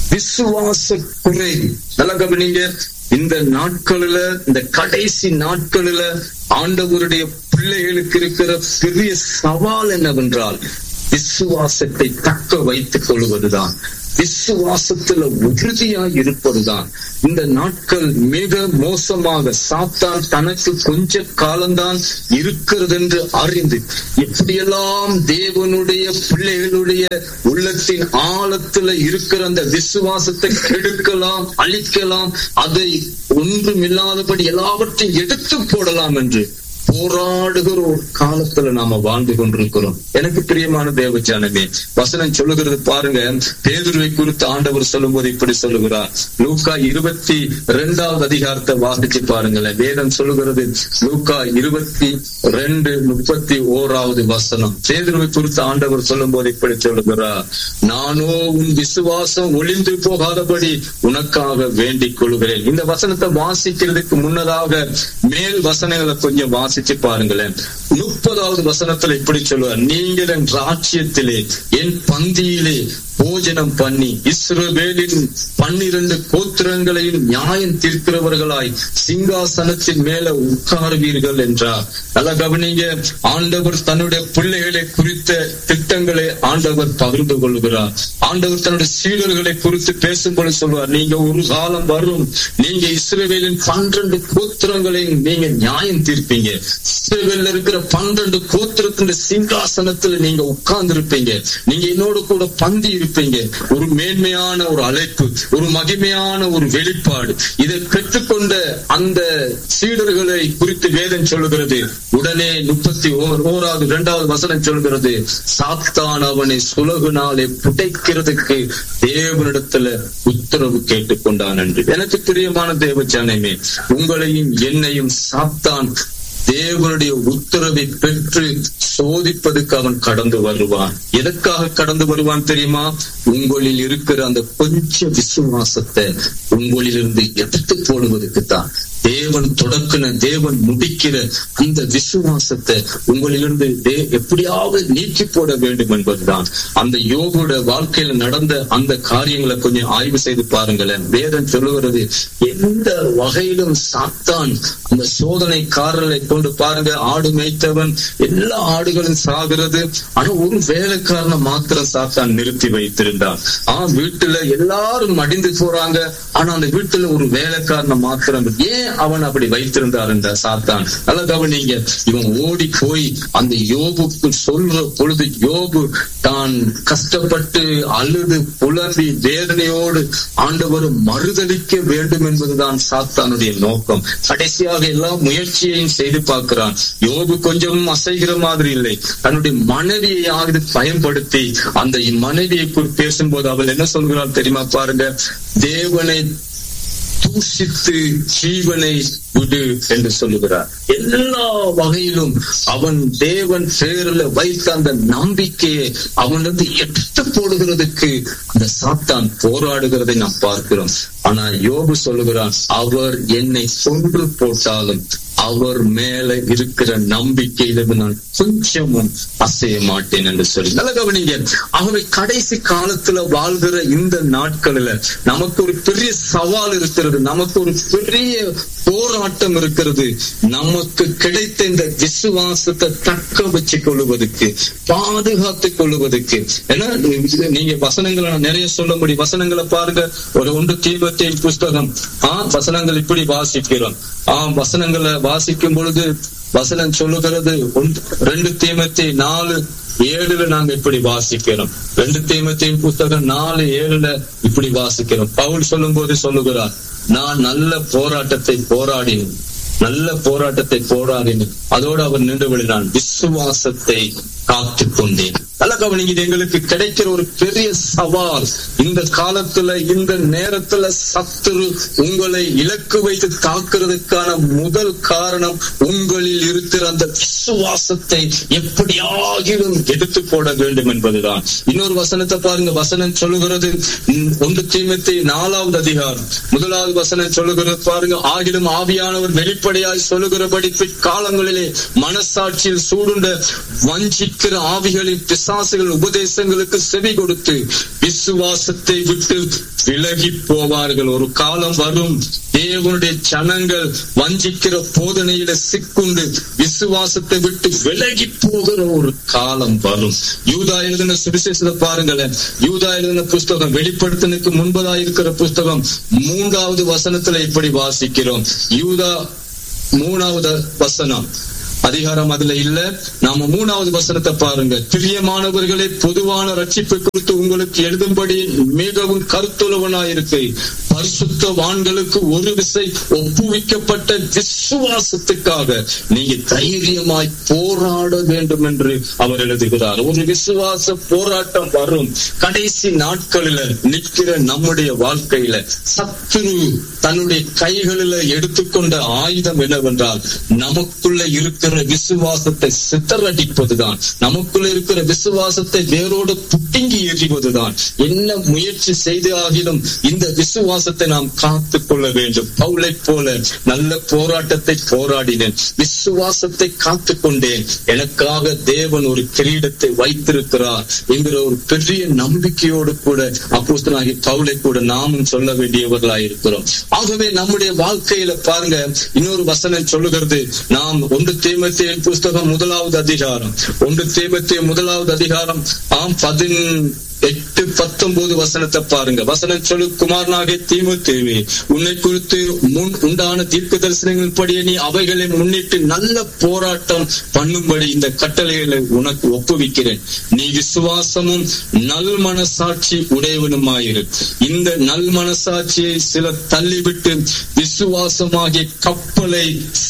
விசுவாச குறை நல்ல கவனிங்க இந்த நாட்களில இந்த கடைசி நாட்களில ஆண்டவருடைய பிள்ளைகளுக்கு இருக்கிற பெரிய சவால் என்னவென்றால் விசுவாசத்தை தக்க வைத்துக் கொள்வதுதான் விசுவாசத்துல உறுதியா இருப்பதுதான் இந்த நாட்கள் மிக மோசமாக சாத்தான் தனக்கு கொஞ்ச காலம்தான் இருக்கிறது என்று அறிந்து எப்படியெல்லாம் தேவனுடைய பிள்ளைகளுடைய உள்ளத்தின் ஆழத்துல இருக்கிற அந்த விசுவாசத்தை கெடுக்கலாம் அழிக்கலாம் அதை ஒன்றுமில்லாதபடி எல்லாவற்றையும் எடுத்து போடலாம் என்று போராடுகிற ஒரு காலத்துல நாம வாழ்ந்து கொண்டிருக்கிறோம் எனக்கு பிரியமான தேவ ஜனமே வசனம் சொல்லுகிறது பாருங்க பேதுருவை குறித்து ஆண்டவர் சொல்லும் போது இப்படி சொல்லுகிறார் லூக்கா இருபத்தி இரண்டாவது அதிகாரத்தை வாசிச்சு பாருங்களேன் வேதம் சொல்லுகிறது லூக்கா இருபத்தி ரெண்டு முப்பத்தி ஓராவது வசனம் பேதுருவை குறித்து ஆண்டவர் சொல்லும் போது இப்படி சொல்லுகிறார் நானோ உன் விசுவாசம் ஒளிந்து போகாதபடி உனக்காக வேண்டிக் கொள்கிறேன் இந்த வசனத்தை வாசிக்கிறதுக்கு முன்னதாக மேல் வசனங்களை கொஞ்சம் வாசி வாசிச்சு பாருங்களேன் முப்பதாவது வசனத்துல இப்படி சொல்லுவார் நீங்கள் என் ராஜ்யத்திலே என் பந்தியிலே போஜனம் பண்ணி இஸ்ரவேலின் பன்னிரண்டு கோத்திரங்களையும் நியாயம் தீர்க்கிறவர்களாய் சிங்காசனத்தின் மேல உட்காருவீர்கள் என்றார் நல்லா கவனிங்க ஆண்டவர் தன்னுடைய பிள்ளைகளை குறித்த திட்டங்களை ஆண்டவர் பகிர்ந்து கொள்கிறார் ஆண்டவர் தன்னுடைய சீடர்களை குறித்து பேசும்போது சொல்வார் நீங்க ஒரு காலம் வரும் நீங்க இஸ்ரவேலின் பன்னிரண்டு கோத்திரங்களையும் நீங்க நியாயம் தீர்ப்பீங்க இஸ்ரவேல்ல இருக்கிற பன்னிரண்டு கோத்திரத்தின் சிங்காசனத்துல நீங்க உட்கார்ந்து இருப்பீங்க நீங்க என்னோட கூட பந்தி இருப்பீங்க ஒரு மேன்மையான ஒரு அழைப்பு ஒரு மகிமையான ஒரு வெளிப்பாடு இதை பெற்றுக்கொண்ட அந்த சீடர்களை குறித்து வேதம் சொல்லுகிறது உடனே முப்பத்தி ஓராவது இரண்டாவது வசனம் சொல்கிறது சாத்தான் அவனை சுலகுனாலே புடைக்கிறதுக்கு தேவனிடத்துல உத்தரவு கேட்டுக்கொண்டான் என்று எனக்கு பிரியமான தேவ ஜனமே உங்களையும் என்னையும் சாத்தான் தேவனுடைய உத்தரவை பெற்று சோதிப்பதுக்கு அவன் கடந்து வருவான் எதற்காக கடந்து வருவான் தெரியுமா உங்களில் இருக்கிற அந்த கொஞ்ச விசுவாசத்தை உங்களிலிருந்து எடுத்து போடுவதற்கு தான் தேவன் தொடக்கின தேவன் முடிக்கிற அந்த விசுவாசத்தை உங்களிலிருந்து எப்படியாவது நீக்கி போட வேண்டும் என்பதுதான் அந்த யோகோட வாழ்க்கையில நடந்த அந்த காரியங்களை கொஞ்சம் ஆய்வு செய்து பாருங்களேன் வேதம் சொல்லுகிறது எந்த வகையிலும் சாத்தான் அந்த சோதனைக்காரர்களை கொண்டு பாருங்க ஆடு மேய்த்தவன் எல்லா ஆடுகளும் சாகிறது ஆனா ஒரு வேலைக்காரனை மாத்திரம் சாத்தான் நிறுத்தி வைத்திருந்தான் ஆ வீட்டுல எல்லாரும் மடிந்து போறாங்க ஆனா அந்த வீட்டுல ஒரு வேலைக்காரனை மாத்திரம் ஏன் அவன் அப்படி வைத்திருந்தார் என்ற சாத்தான் நல்ல கவனிங்க இவன் ஓடி போய் அந்த யோபுக்கு சொல்ற பொழுது யோபு தான் கஷ்டப்பட்டு அழுது புலம்பி வேதனையோடு ஆண்டவர் மறுதளிக்க வேண்டும் என்பதுதான் சாத்தானுடைய நோக்கம் கடைசியாக எல்லா முயற்சியையும் செய்து பார்க்கிறான் யோபு கொஞ்சம் அசைகிற மாதிரி இல்லை தன்னுடைய மனைவியை பயன்படுத்தி அந்த மனைவியை குறித்து பேசும்போது அவள் என்ன சொல்கிறாள் தெரியுமா பாருங்க தேவனை தூஷித்து ஜீவனை விடு என்று சொல்லுகிறார் எல்லா வகையிலும் அவன் தேவன் பேரில் வைத்த அந்த நம்பிக்கையை அவனிருந்து எடுத்து போடுகிறதுக்கு அந்த சாத்தான் போராடுகிறதை நாம் பார்க்கிறோம் ஆனா யோபு சொல்லுகிறான் அவர் என்னை கொன்று போட்டாலும் அவர் மேல இருக்கிற நம்பிக்கையிலிருந்து நான் கொஞ்சமும் அசைய மாட்டேன் என்று சொல்லி நல்ல கவனிங்க ஆகவே கடைசி காலத்துல வாழ்கிற இந்த நாட்களில நமக்கு ஒரு பெரிய சவால் இருக்கிறது நமக்கு ஒரு பெரிய போராட்டம் இருக்கிறது நமக்கு கிடைத்த இந்த விசுவாசத்தை தக்க வச்சு கொள்வதற்கு பாதுகாத்துக் கொள்வதற்கு ஏன்னா நீங்க வசனங்களை நிறைய சொல்ல முடியும் வசனங்களை பாருங்க ஒரு ஒன்று தீபத்தை புஸ்தகம் ஆஹ் வசனங்கள் இப்படி வாசிக்கிறோம் ஆஹ் வசனங்களை வாசிக்கும் பொழுது வசனம் சொல்லுகிறது ரெண்டு தீமத்தை நாலு ஏழுல நாங்க இப்படி வாசிக்கிறோம் ரெண்டு தீமத்தையும் புத்தகம் நாலு ஏழுல இப்படி வாசிக்கிறோம் பவுல் சொல்லும் போது சொல்லுகிறார் நான் நல்ல போராட்டத்தை போராடினேன் நல்ல போராட்டத்தை போராடினேன் அதோடு அவர் நின்று விழினான் விசுவாசத்தை காத்து கொண்டேன் நல்ல கவனிங்க இது எங்களுக்கு கிடைக்கிற ஒரு பெரிய சவால் இந்த காலத்துல இந்த நேரத்துல சத்துரு உங்களை இலக்கு வைத்து தாக்குறதுக்கான முதல் காரணம் உங்களில் இருக்கிற அந்த விசுவாசத்தை எப்படியாகிலும் எடுத்து போட வேண்டும் என்பதுதான் இன்னொரு வசனத்தை பாருங்க வசனம் சொல்லுகிறது உம், ஒன்று தீமத்தை நாலாவது அதிகாரம் முதலாவது வசனம் சொல்லுகிறது பாருங்க ஆகிலும் ஆவியானவர் வெளிப்படையாய் சொல்லுகிறபடி பிற்காலங்களிலே மனசாட்சியில் சூடுண்ட வஞ்சிக்கிற ஆவிகளின் பிசாசுகள் உபதேசங்களுக்கு செவி கொடுத்து விசுவாசத்தை விட்டு விலகி போவார்கள் ஒரு காலம் வரும் தேவனுடைய ஜனங்கள் வஞ்சிக்கிற போதனையில சிக்குண்டு விசுவாசத்தை விட்டு விலகி போகிற ஒரு காலம் வரும் யூதா எழுதின சுவிசேஷத்தை பாருங்களேன் யூதா எழுதின புஸ்தகம் வெளிப்படுத்தனுக்கு முன்பதா இருக்கிற புஸ்தகம் மூன்றாவது வசனத்துல இப்படி வாசிக்கிறோம் யூதா மூணாவது வசனம் அதிகாரம் அதுல இல்ல நாம மூணாவது வசனத்தை பாருங்க பிரியமானவர்களே பொதுவான ரட்சிப்பை குறித்து உங்களுக்கு எழுதும்படி மிகவும் கருத்துள்ளவனாயிருக்கு பரிசுத்தவான்களுக்கு ஒரு விசை ஒப்புவிக்கப்பட்ட விசுவாசத்துக்காக நீங்க தைரியமாய் போராட வேண்டும் என்று அவர் எழுதுகிறார் ஒரு விசுவாச போராட்டம் வரும் கடைசி நாட்களில நிற்கிற நம்முடைய வாழ்க்கையில சத்துரு தன்னுடைய கைகளில எடுத்துக்கொண்ட ஆயுதம் என்னவென்றால் நமக்குள்ள இருக்கிற விசுவாசத்தை சித்தரடிப்பதுதான் நமக்குள்ள இருக்கிற விசுவாசத்தை வேரோடு புட்டிங்கி எறிவதுதான் என்ன முயற்சி செய்து ஆகிலும் இந்த விசுவாசத்தை நாம் காத்துக் கொள்ள வேண்டும் பவுலை போல நல்ல போராட்டத்தை போராடினேன் விசுவாசத்தை காத்துக் கொண்டேன் எனக்காக தேவன் ஒரு கிரீடத்தை வைத்திருக்கிறார் என்கிற ஒரு பெரிய நம்பிக்கையோடு கூட அப்போஸ்தலனாகிய பவுலை கூட நாமும் சொல்ல வேண்டியவர்களாய் இருக்கிறோம் ஆகவே நம்முடைய வாழ்க்கையில பாருங்க இன்னொரு வசனம் சொல்லுகிறது நாம் ஒன்று தீமத்தேன் புஸ்தகம் முதலாவது அதிகாரம் ஒன்று தீமத்தேன் முதலாவது அதிகாரம் ஆம் பதின் எட்டு பத்தொன்பது வசனத்தை பாருங்க வசனம் சொல்லு குமாரனாக தீமுத்தேவி உன்னை குறித்து முன் உண்டான தீர்க்க தரிசனங்களின்படியே நீ அவைகளை முன்னிட்டு நல்ல போராட்டம் பண்ணும்படி இந்த கட்டளைகளை உனக்கு ஒப்புவிக்கிறேன் நீ விசுவாசமும் நல் மனசாட்சி உடையவனுமாயிரு இந்த நல் மனசாட்சியை சிலர் தள்ளிவிட்டு விசுவாசமாகிய கப்பலை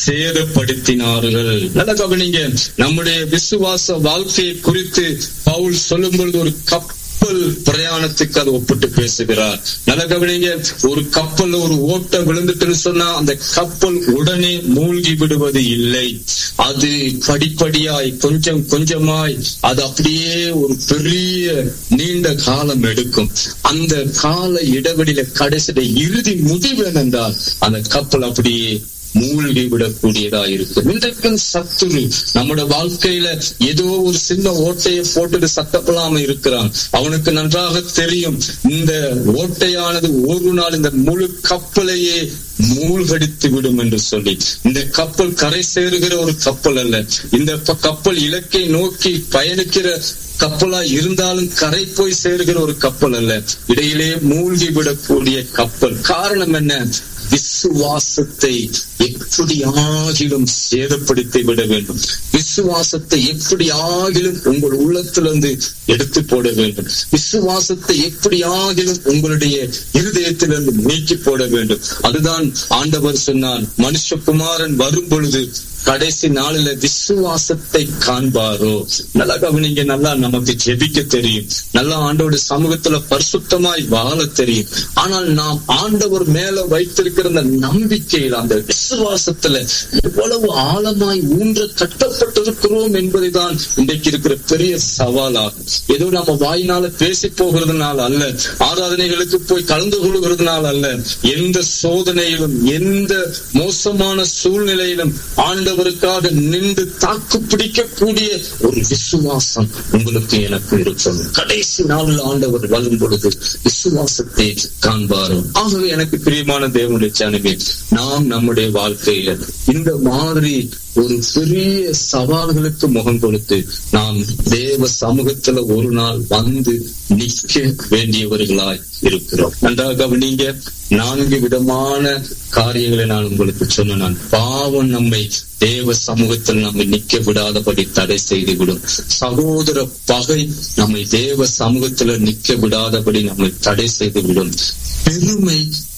சேதப்படுத்தினார்கள் நல்ல கவனிங்க நம்முடைய விசுவாச வாழ்க்கையை குறித்து பவுல் சொல்லும் பொழுது ஒரு கப் கப்பல் பிரயாணத்துக்கு அதை ஒப்பிட்டு பேசுகிறார் நல்ல கவனிங்க ஒரு கப்பல் ஒரு ஓட்டம் விழுந்துட்டுன்னு சொன்னா அந்த கப்பல் உடனே மூழ்கி விடுவது இல்லை அது படிப்படியாய் கொஞ்சம் கொஞ்சமாய் அது அப்படியே ஒரு பெரிய நீண்ட காலம் எடுக்கும் அந்த கால இடைவெளியில கடைசியில இறுதி முடிவு என்னென்றால் அந்த கப்பல் அப்படியே மூழ்கி விடக்கூடியதா இருக்கு இன்றைக்கும் சத்துரு நம்முடைய வாழ்க்கையில ஏதோ ஒரு சின்ன ஓட்டையை போட்டுட்டு சத்தப்படாம இருக்கிறான் அவனுக்கு நன்றாக தெரியும் இந்த ஓட்டையானது ஒரு நாள் இந்த முழு கப்பலையே மூழ்கடித்து விடும் என்று சொல்லி இந்த கப்பல் கரை சேருகிற ஒரு கப்பல் அல்ல இந்த ப- கப்பல் இலக்கை நோக்கி பயணிக்கிற கப்பலா இருந்தாலும் கரை போய் சேருகிற ஒரு கப்பல் அல்ல இடையிலே மூழ்கி விடக்கூடிய கப்பல் காரணம் என்ன விசுவாசத்தை எப்படி ஆகிலும் சேதப்படுத்தி விட வேண்டும் விசுவாசத்தை எப்படி ஆகிலும் உங்கள் உள்ளத்திலிருந்து எடுத்து போட வேண்டும் விசுவாசத்தை எப்படி ஆகிலும் உங்களுடைய இருதயத்திலிருந்து நீக்கி போட வேண்டும் அதுதான் ஆண்டவர் சொன்னார் மனுஷகுமாரன் வரும் பொழுது கடைசி நாளில விசுவாசத்தை காண்பாரோ நல்லா கவனிங்க நல்லா நமக்கு ஜெபிக்க தெரியும் நல்லா ஆண்டோட சமூகத்துல பரிசுத்தமாய் வாழ தெரியும் ஆனால் நாம் ஆண்டவர் மேல வைத்திருக்கிற அந்த நம்பிக்கையில் அந்த விசுவாசத்துல எவ்வளவு ஆழமாய் ஊன்ற கட்டப்பட்டிருக்கிறோம் என்பதை தான் இன்றைக்கு இருக்கிற பெரிய சவாலாகும் ஏதோ நம்ம வாயினால பேசி போகிறதுனால அல்ல ஆராதனைகளுக்கு போய் கலந்து கொள்கிறதுனால அல்ல எந்த சோதனையிலும் எந்த மோசமான சூழ்நிலையிலும் ஆண்டவருக்காக நின்று தாக்கு பிடிக்கக்கூடிய ஒரு விசுவாசம் உங்களுக்கு எனக்கு இருக்கும் கடைசி நாளில் ஆண்டவர் வரும் பொழுது விசுவாசத்தை காண்பாரும் ஆகவே எனக்கு பிரியமான தேவனுடைய ஜனமே நாம் நம்முடைய வாழ்க்கையில இந்த மாதிரி ஒரு பெரிய சவால்களுக்கு முகம் கொடுத்து நாம் தேவ சமூகத்துல ஒரு நாள் வந்து நிற்க வேண்டியவர்களாய் இருக்கிறோம் நன்றாக கவனிங்க நான்கு விதமான காரியங்களை நான் உங்களுக்கு சொன்னேன் நான் பாவம் நம்மை தேவ சமூகத்தில் நம்மை நிக்க விடாதபடி தடை செய்து விடும் சகோதர பகை நம்மை தேவ சமூகத்துல நிக்க விடாதபடி நம்மை தடை செய்து விடும் பெருமை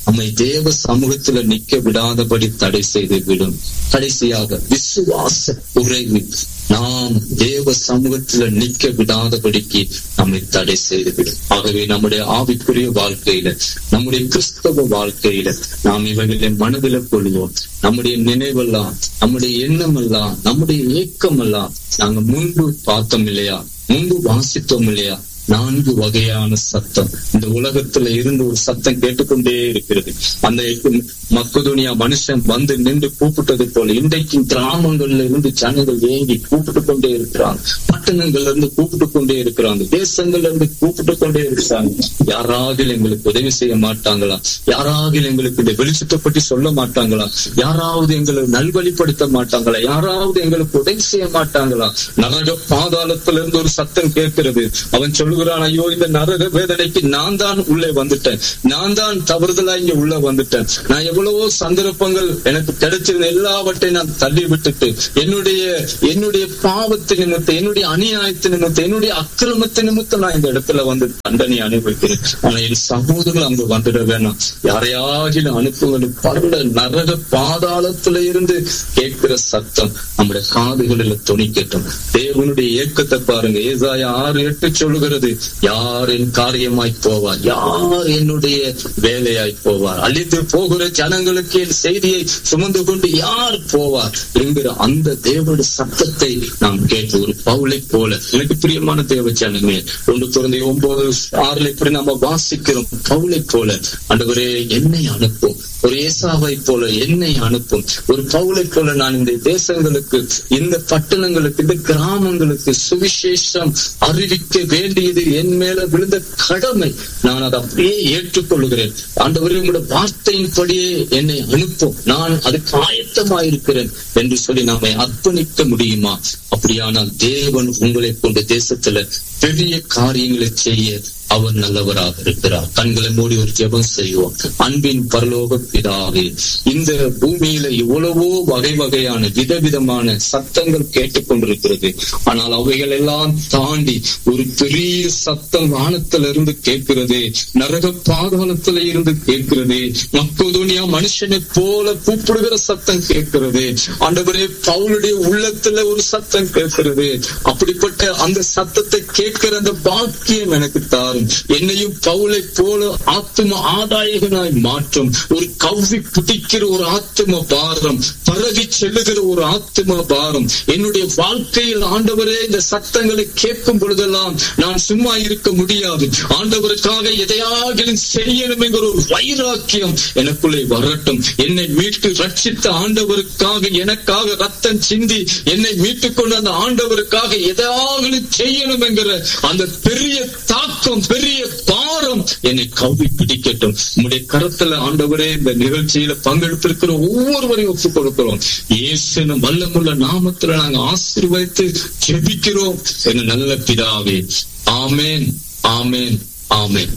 நம்மை தேவ சமூகத்துல நிக்க விடாதபடி தடை செய்து விடும் கடைசியாக விசுவாச குறைவு நாம் தேவ சமூகத்துல நிக்க விடாதபடிக்கு நம்மை தடை செய்துவிடும் ஆகவே நம்முடைய ஆவிக்குரிய வாழ்க்கையில நம்முடைய கிறிஸ்தவ வாழ்க்கையில நாம் இவைகளை மனதில கொள்வோம் நம்முடைய நினைவெல்லாம் நம்முடைய எண்ணம் எல்லாம் நம்முடைய ஏக்கம் எல்லாம் நாங்க முன்பு பார்த்தோம் இல்லையா முன்பு வாசித்தோம் இல்லையா நான்கு வகையான சத்தம் இந்த உலகத்துல இருந்து ஒரு சத்தம் கேட்டுக்கொண்டே இருக்கிறது அந்த மக்கதுனியா மனுஷன் வந்து நின்று கூப்பிட்டது போல இன்றைக்கு கிராமங்கள்ல இருந்து ஜனங்கள் ஏங்கி கூப்பிட்டு கொண்டே இருக்கிறாங்க பட்டணங்கள்ல இருந்து கூப்பிட்டு கொண்டே இருக்கிறாங்க தேசங்கள்ல இருந்து கூப்பிட்டு கொண்டே இருக்கிறாங்க யாராவது எங்களுக்கு உதவி செய்ய மாட்டாங்களா யாராவது எங்களுக்கு இந்த வெளிச்சத்தை பற்றி சொல்ல மாட்டாங்களா யாராவது எங்களை நல்வழிப்படுத்த மாட்டாங்களா யாராவது எங்களுக்கு உதவி செய்ய மாட்டாங்களா நரக பாதாளத்துல இருந்து ஒரு சத்தம் கேட்கிறது அவன் சொல்லுகிறான் ஐயோ இந்த நரக வேதனைக்கு நான் தான் உள்ளே வந்துட்டேன் நான் தான் தவறுதலா இங்க உள்ள வந்துட்டேன் நான் எவ்வளவோ சந்தர்ப்பங்கள் எனக்கு கிடைச்சிருந்த எல்லாவற்றையும் நான் தள்ளி விட்டுட்டு என்னுடைய என்னுடைய பாவத்து நிமித்தம் என்னுடைய அநியாயத்து நிமித்தம் என்னுடைய அக்கிரமத்து நிமித்தம் நான் இந்த இடத்துல வந்து தண்டனை அனுபவிக்கிறேன் ஆனா என் சகோதரர்கள் அங்கு வந்துட வேணாம் யாரையாகிலும் அனுப்புங்கள் பரல நரக பாதாளத்துல இருந்து கேட்கிற சத்தம் நம்முடைய காதுகளில் துணிக்கட்டும் தேவனுடைய இயக்கத்தை பாருங்க ஏசாய ஆறு எட்டு சொல்லுகிறது யார் என் காரியமாய் போவார் யார் என்னுடைய வேலையாய் போவார் அழித்து போகிற ஜனங்களுக்கு என் செய்தியை சுமந்து கொண்டு யார் போவார் என்கிற அந்த தேவனுடைய சத்தத்தை நாம் கேட்டு ஒரு பவுளை போல எனக்கு பிரியமான தேவ ஜனமே ஒன்று திறந்த ஒன்பது ஆறுல இப்படி நம்ம வாசிக்கிறோம் பவுளை போல அண்டவரே என்னை அனுப்பும் ஒரு ஏசாவை போல என்னை அனுப்பும் ஒரு பவுலை போல நான் இந்த தேசங்களுக்கு இந்த பட்டணங்களுக்கு இந்த கிராமங்களுக்கு சுவிசேஷம் அறிவிக்க வேண்டியது என் மேல விழுந்த கடமை நான் அதை அப்படியே ஏற்றுக்கொள்கிறேன் ஆண்டவரே உங்களோட வார்த்தையின்படியே என்னை அனுப்பும் நான் அதுக்கு ஆயத்தமாயிருக்கிறேன் என்று சொல்லி நம்மை அர்ப்பணிக்க முடியுமா அப்படியானால் தேவன் உங்களை கொண்ட தேசத்துல பெரிய காரியங்களை செய்ய அவர் நல்லவராக இருக்கிறார் கண்களை மூடி ஒரு ஜெபம் செய்வோம் அன்பின் பரலோக பிதாவே இந்த பூமியில எவ்வளவோ வகை வகையான விதவிதமான சத்தங்கள் கேட்டுக்கொண்டிருக்கிறது ஆனால் அவைகள் எல்லாம் தாண்டி ஒரு பெரிய சத்தம் வானத்துல இருந்து கேட்கிறது நரக பாதாளத்துல இருந்து கேட்கிறது மக்கதுனியா மனுஷனை போல கூப்பிடுகிற சத்தம் கேட்கிறது ஆண்டவரே பவுலுடைய உள்ளத்துல ஒரு சத்தம் கேட்கிறது அப்படிப்பட்ட அந்த சத்தத்தை கேட்கிற அந்த பாக்கியம் எனக்கு தாரும் என்னையும் பவுலை போல ஆத்ம ஆதாயகனாய் மாற்றும் ஒரு கவ்வி பிடிக்கிற ஒரு ஆத்ம பாரம் பரவி செல்லுகிற ஒரு ஆத்ம பாரம் என்னுடைய வாழ்க்கையில் ஆண்டவரே இந்த சத்தங்களை கேட்கும் பொழுதெல்லாம் நான் சும்மா இருக்க முடியாது ஆண்டவருக்காக எதையாகிலும் செய்யணும் என்கிற ஒரு வைராக்கியம் எனக்குள்ளே வரட்டும் என்னை மீட்டு ரட்சித்த ஆண்டவருக்காக எனக்காக ரத்தம் சிந்தி என்னை மீட்டுக் கொண்டு அந்த ஆண்டவருக்காக எதையாகிலும் செய்யணும் என்கிற அந்த பெரிய தாக்கம் பெரிய பாரம் என்னை கவ்வி பிடிக்கட்டும் உங்களுடைய கரத்துல ஆண்டவரே இந்த நிகழ்ச்சியில பங்கெடுத்திருக்கிற ஒவ்வொருவரையும் ஒப்புக் கொடுக்கிறோம் இயேசுனும் வல்லமுள்ள நாமத்துல நாங்க ஆசீர்வதித்து ஜெபிக்கிறோம் என நல்ல பிதாவே ஆமேன் ஆமேன் ஆமேன்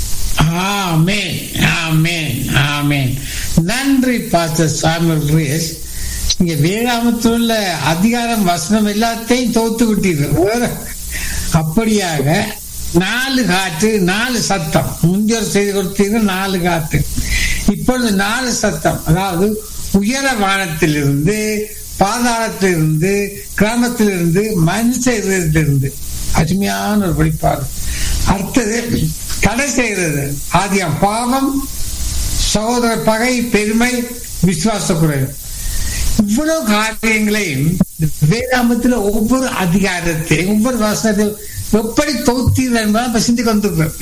ஆமென் ஆமென் ஆமென் நன்றி பாஸ்டர் சாமுel ரேஸ் இங்க வேதாமத்தில் உள்ள அதிகாரம் வசனம் எல்லாத்தையும் தோத்து விட்டீர்கள் அப்படியாக நாலு காற்று நாலு சத்தம் முந்தியோர் செய்து கொடுத்தீர்கள் நாலு காற்று இப்பொழுது நாலு சத்தம் அதாவது உயர வானத்திலிருந்து பாதாளத்திலிருந்து கிராமத்திலிருந்து மனுஷ இருதயத்திலிருந்து அருமையான ஒரு வெளிப்பாடு அடுத்தது தடை செய்கிறது ஆதியம் பாவம் சகோதர பகை பெருமை விசுவாச குறைவு இவ்வளவு காரியங்களையும் வேதாமத்தில் ஒவ்வொரு அதிகாரத்தையும் ஒவ்வொரு வசனத்தையும் எப்படி தொகுத்தீர்கள் என்பதை சிந்திக்க வந்திருக்கிறோம்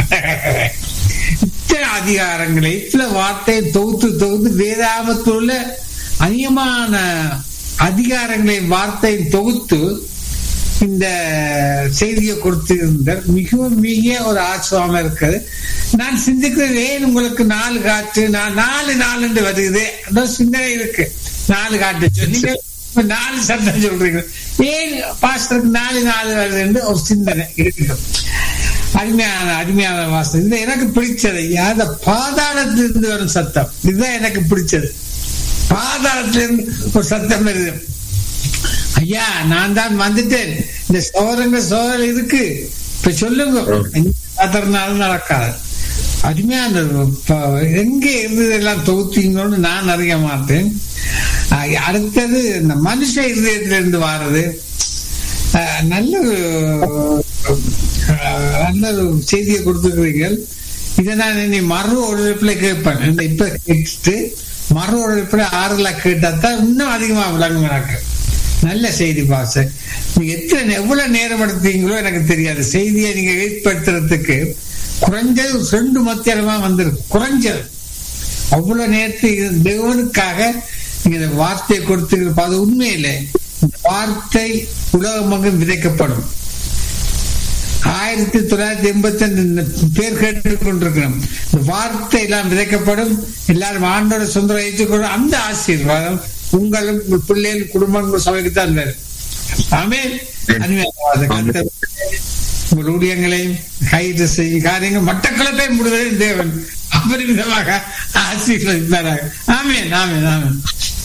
இத்தனை அதிகாரங்களை இத்தனை வார்த்தையை தொகுத்து தொகுத்து வேதாமத்தில் உள்ள அதிகமான அதிகாரங்களை வார்த்தையை தொகுத்து இந்த செய்தியை கொடுத்திருந்த மிகவும் மிக ஒரு ஆச்சரியமா இருக்குது நான் சிந்திக்கிறது ஏன் உங்களுக்கு நாலு காற்று நான் நாலு நாலு என்று வருகிறது அதான் சிந்தனை இருக்கு நாலு காற்று சொன்னீங்க இப்ப நாலு சத்தம் சொல்றீங்க ஏன் பாஸ்டருக்கு நாலு நாலு வருது என்று ஒரு சிந்தனை இருக்கு அருமையான அருமையான வாசம் இது எனக்கு பிடிச்சது அந்த பாதாளத்திலிருந்து வரும் சத்தம் இதுதான் எனக்கு பிடிச்சது பாதாளத்திலிருந்து ஒரு சத்தம் வருது ஐயா நான் தான் வந்துட்டேன் இந்த சோரங்க சோதல் இருக்கு இப்ப சொல்லுங்க பாத்திரனாலும் நடக்காது அருமையான ப- எங்க இருந்து எல்லாம் தொகுத்தீங்கன்னு நான் அறிய மாட்டேன் அஹ் அடுத்தது இந்த மனுஷ இருதயத்துல இருந்து வாரது அஹ் நல்ல ஒரு, அஹ் நல்ல ஒரு செய்தியை கொடுத்துருக்கிறீர்கள் இதை நான் இனி மறு ஒழிப்புல கேட்பேன் இந்த இப்ப கேட்டுட்டு மறு ஒழிப்புல ஆறுல கேட்டா தான் இன்னும் அதிகமா விளங்கும் எனக்கு நல்ல செய்தி பாச நீங்க எத்தனை எவ்வளவு நேரம் எடுத்தீங்களோ எனக்கு தெரியாது செய்தியை நீங்க ஏற்படுத்துறதுக்கு குறைஞ்சது ரெண்டு மத்தியமா வந்திருக்கு குறைஞ்சது அவ்வளவு நேரத்துக்கு தேவனுக்காக நீங்க இந்த வார்த்தையை கொடுத்து அது உண்மையில இந்த வார்த்தை உலகமாக விதைக்கப்படும் ஆயிரத்தி தொள்ளாயிரத்தி எண்பத்தி ரெண்டு பேர் கேட்டுக் கொண்டிருக்கிறோம் இந்த வார்த்தை எல்லாம் விதைக்கப்படும் எல்லாரும் ஆண்டோட சொந்த வைத்துக்கொள்ளும் அந்த ஆசீர்வாதம் உங்களும் உங்கள் பிள்ளைகள் குடும்பங்கள் சபைக்கு தான் வரும் ஆமே உங்கள் ஊழியங்களையும் கைது செய்யும் காரியங்கள் மட்டக்களப்பை முடிவதை தேவன் அபரிமிதமாக ஆசீர்வதிப்பாராக ஆமேன் ஆமேன் ஆமேன்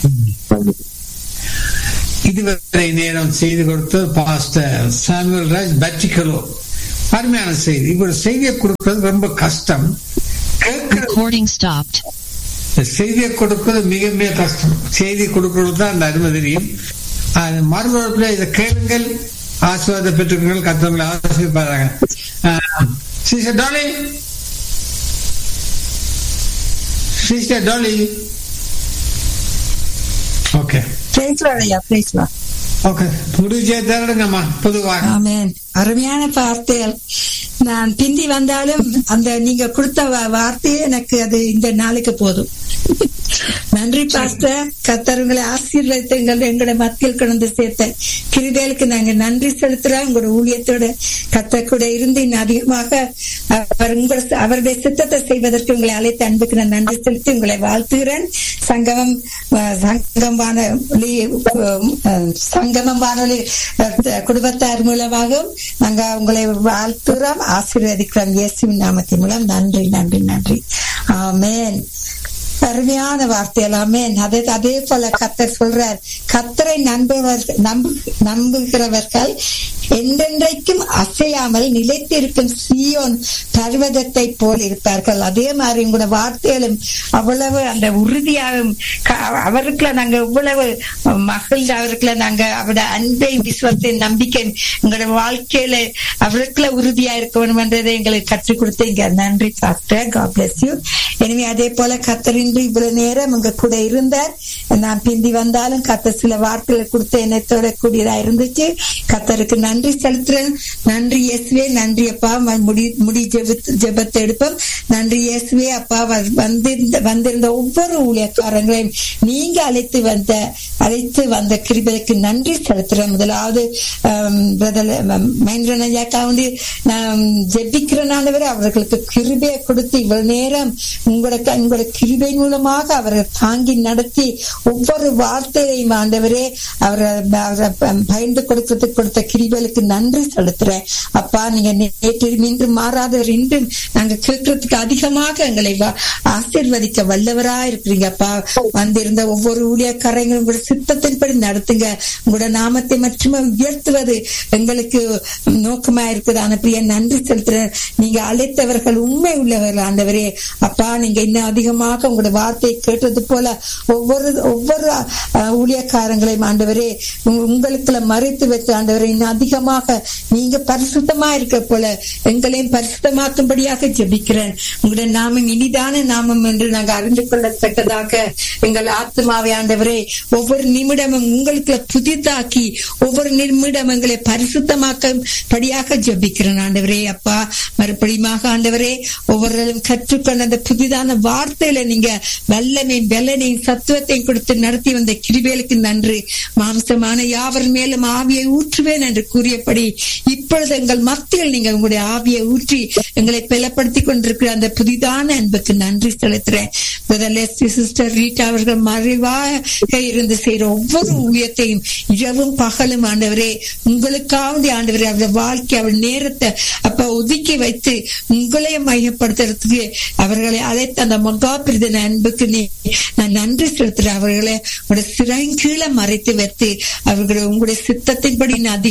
இதுவரை நேரம் செய்து கொடுத்த பாஸ்டர் சாமுவல் ராஜ் பட்டிக்கலோ அருமையான செய்தி இவர் செய்தியை கொடுக்கிறது ரொம்ப கஷ்டம் கேட்கிற Recording stopped. இந்த செய்தியை கொடுக்கிறது மிக மிக கஷ்டம் செய்தி கொடுக்கிறது தான் அந்த அருமை தெரியும் அது மறுபடியும் இதை கேளுங்கள் ஆசீர்வாத பெற்றுக்கொள்ளுங்கள் கத்தவங்களை ஆசீர்வாதாங்க sister Dolly sister Dolly okay பேசலாம் ஐயா பேசலாம் ஓகே முடிவு தரணுங்கம்மா பொதுவாக ஆமென் அருமையான வார்த்தைகள் நான் பிந்தி வந்தாலும் அந்த நீங்க கொடுத்த வா- வார்த்தையே எனக்கு அது இந்த நாளைக்கு போதும் நன்றி பாஸ்டர் கத்தர் உங்களை ஆசீர்வதித்து எங்கள் எங்களோட மத்தியில் கொண்டு சேர்த்த கிருபேலுக்கு நாங்க நன்றி செலுத்துறோம் உங்களோட ஊழியத்தோட கத்த கூட இருந்து இன்னும் அதிகமாக அவர் உங்கள் அவருடைய சித்தத்தை செய்வதற்கு உங்களை அழைத்து அன்புக்கு நான் நன்றி செலுத்தி உங்களை வாழ்த்துகிறேன் சங்கமம் அஹ், சங்கம் வானொலி அஹ், சங்கமம் வானொலி அஹ், குடும்பத்தார் மூலமாகவும் நாங்க உங்களை வாழ்த்துகிறோம் ஆசீர்வதிக்கிறோம் இயேசுவின் நாமத்தின் மூலம் நன்றி நன்றி நன்றி ஆமென் அருமையான வார்த்தை எல்லாமே அதே அதே போல கத்தர் சொல்றார் கத்தரை நம்புவர்கள் நம்பு நம்புகிறவர்கள் என்றென்றைக்கும் அசையாமல் நிலைத்திருக்கும் சியோன் பர்வதத்தை போல் இருப்பார்கள் அதே மாதிரி உங்களோட வார்த்தைகளும் அவ்வளவு அந்த உறுதியாகவும் க- அவருக்குள்ள நாங்க எவ்வளவு மகிழ்ந்து அவருக்குள்ள நாங்க அவரோட அன்பை விசுவத்தை நம்பிக்கை எங்களோட வாழ்க்கையில அவருக்குள்ள உறுதியா இருக்க வேண்டும் என்றதை எங்களுக்கு கற்றுக் கொடுத்தீங்க நன்றி பாஸ்டர் காட் பிளஸ் யூ எனவே அதே போல கத்தர் இன்று இவ்வளவு நேரம் உங்க கூட இருந்தார் நான் பிந்தி வந்தாலும் கத்தர் சில வார்த்தைகளை கொடுத்த எண்ணத்தோட கூடியதா இருந்துச்சு கத்தருக்கு நன்றி செலுத்துறேன் நன்றி இயேசுவே நன்றி அப்பா ம- முடி முடி ஜெபத்- ஜெபத்தை எடுப்போம் நன்றி இயேசுவே அப்பா வ- வந்திருந்த வந்திருந்த ஒவ்வொரு ஊழியக்காரங்களையும் நீங்க அழைத்து வந்த அழைத்து வந்த கிருபைக்கு நன்றி செலுத்துறேன் முதலாவது மகேந்திரன் ஐயாக்கா வந்து நான் ஜெபிக்கிறனானவர் அவர்களுக்கு கிருபையை கொடுத்து இவ்வளவு நேரம் உங்களோட உங்களோட கிருபை மூலமாக அவரை தாங்கி நடத்தி ஒவ்வொரு வார்த்தையையும் ஆண்டவரே அவரை அவரை பயந்து கொடுக்கறதுக்கு கொடுத்த கிருபைகளுக்கு நன்றி செலுத்துறேன் அப்பா நீங்க நேற்று இன்று மாறாதவர் இன்றும் நாங்க கேட்கறதுக்கு அதிகமாக எங்களை வ- ஆசீர்வதிக்க வல்லவரா இருக்கிறீங்க அப்பா வந்திருந்த ஒவ்வொரு ஊழியக்காரங்களும் உங்களோட சித்தத்தின்படி நடத்துங்க உங்களோட நாமத்தை மட்டுமே உயர்த்துவது எங்களுக்கு நோக்கமா இருக்குது ஆனப்படியா நன்றி செலுத்துறேன் நீங்க அழைத்தவர்கள் உண்மை உள்ளவர்கள் ஆண்டவரே அப்பா நீங்க இன்னும் அதிகமாக உங்களோட வார்த்தையை கேட்டது போல ஒவ்வொரு ஒவ்வொரு அஹ், ஊழியக்காரங்களையும் ஆண்டவரே உங்க- உங்களுக்குள்ள மறைத்து வைத்து ஆண்டவரே இன்னும் அதிகமாக நீங்க பரிசுத்தமா இருக்க போல எங்களையும் பரிசுத்தமாக்கும்படியாக ஜெபிக்கிறேன் உங்களுடைய நாமம் இனிதான நாமம் என்று நாங்கள் அறிந்து கொள்ளத்தக்கதாக எங்கள் ஆத்மாவை ஆண்டவரே ஒவ்வொரு நிமிடமும் உங்களுக்குள்ள புதிதாக்கி ஒவ்வொரு நிமிடம் எங்களை பரிசுத்தமாக்கும்படியாக ஜெபிக்கிறேன் ஆண்டவரே அப்பா மறுபடியுமாக ஆண்டவரே ஒவ்வொருவரும் கற்றுக்கொண்ட அந்த புதிதான வார்த்தையில நீங்க வல்லமையும் வெள்ளனையும் சத்துவத்தையும் கொடுத்து நடத்தி வந்த கிருபேலுக்கு நன்றி மாம்சமான யாவர் மேலும் ஆவியை ஊற்றுவேன் என்று கூறியபடி இப்பொழுது எங்கள் மத்தியில் நீங்க உங்களுடைய ஆவியை ஊற்றி எங்களை பலப்படுத்தி கொண்டிருக்கிற அந்த புதிதான அன்புக்கு நன்றி செலுத்துறேன் Brother Leslie, Sister Rita அவர்கள் மறைவாக இருந்து செய்யற ஒவ்வொரு ஊழியத்தையும் இரவும் பகலும் ஆண்டவரே உங்களுக்காவது ஆண்டவரே அவருடைய வாழ்க்கை அவர் நேரத்தை அப்ப ஒதுக்கி வைத்து உங்களையும் மையப்படுத்துறதுக்கு அவர்களை அழைத்த அந்த மகாபிரதன அன்புக்கு நீ நான் நன்றி செலுத்துறேன் அவர்களை உங்களுடைய சிறங்கீழ மறைத்து வைத்து அவர்களை உங்களுடைய சித்தத்தின்படி இன்னும் அதிகமாக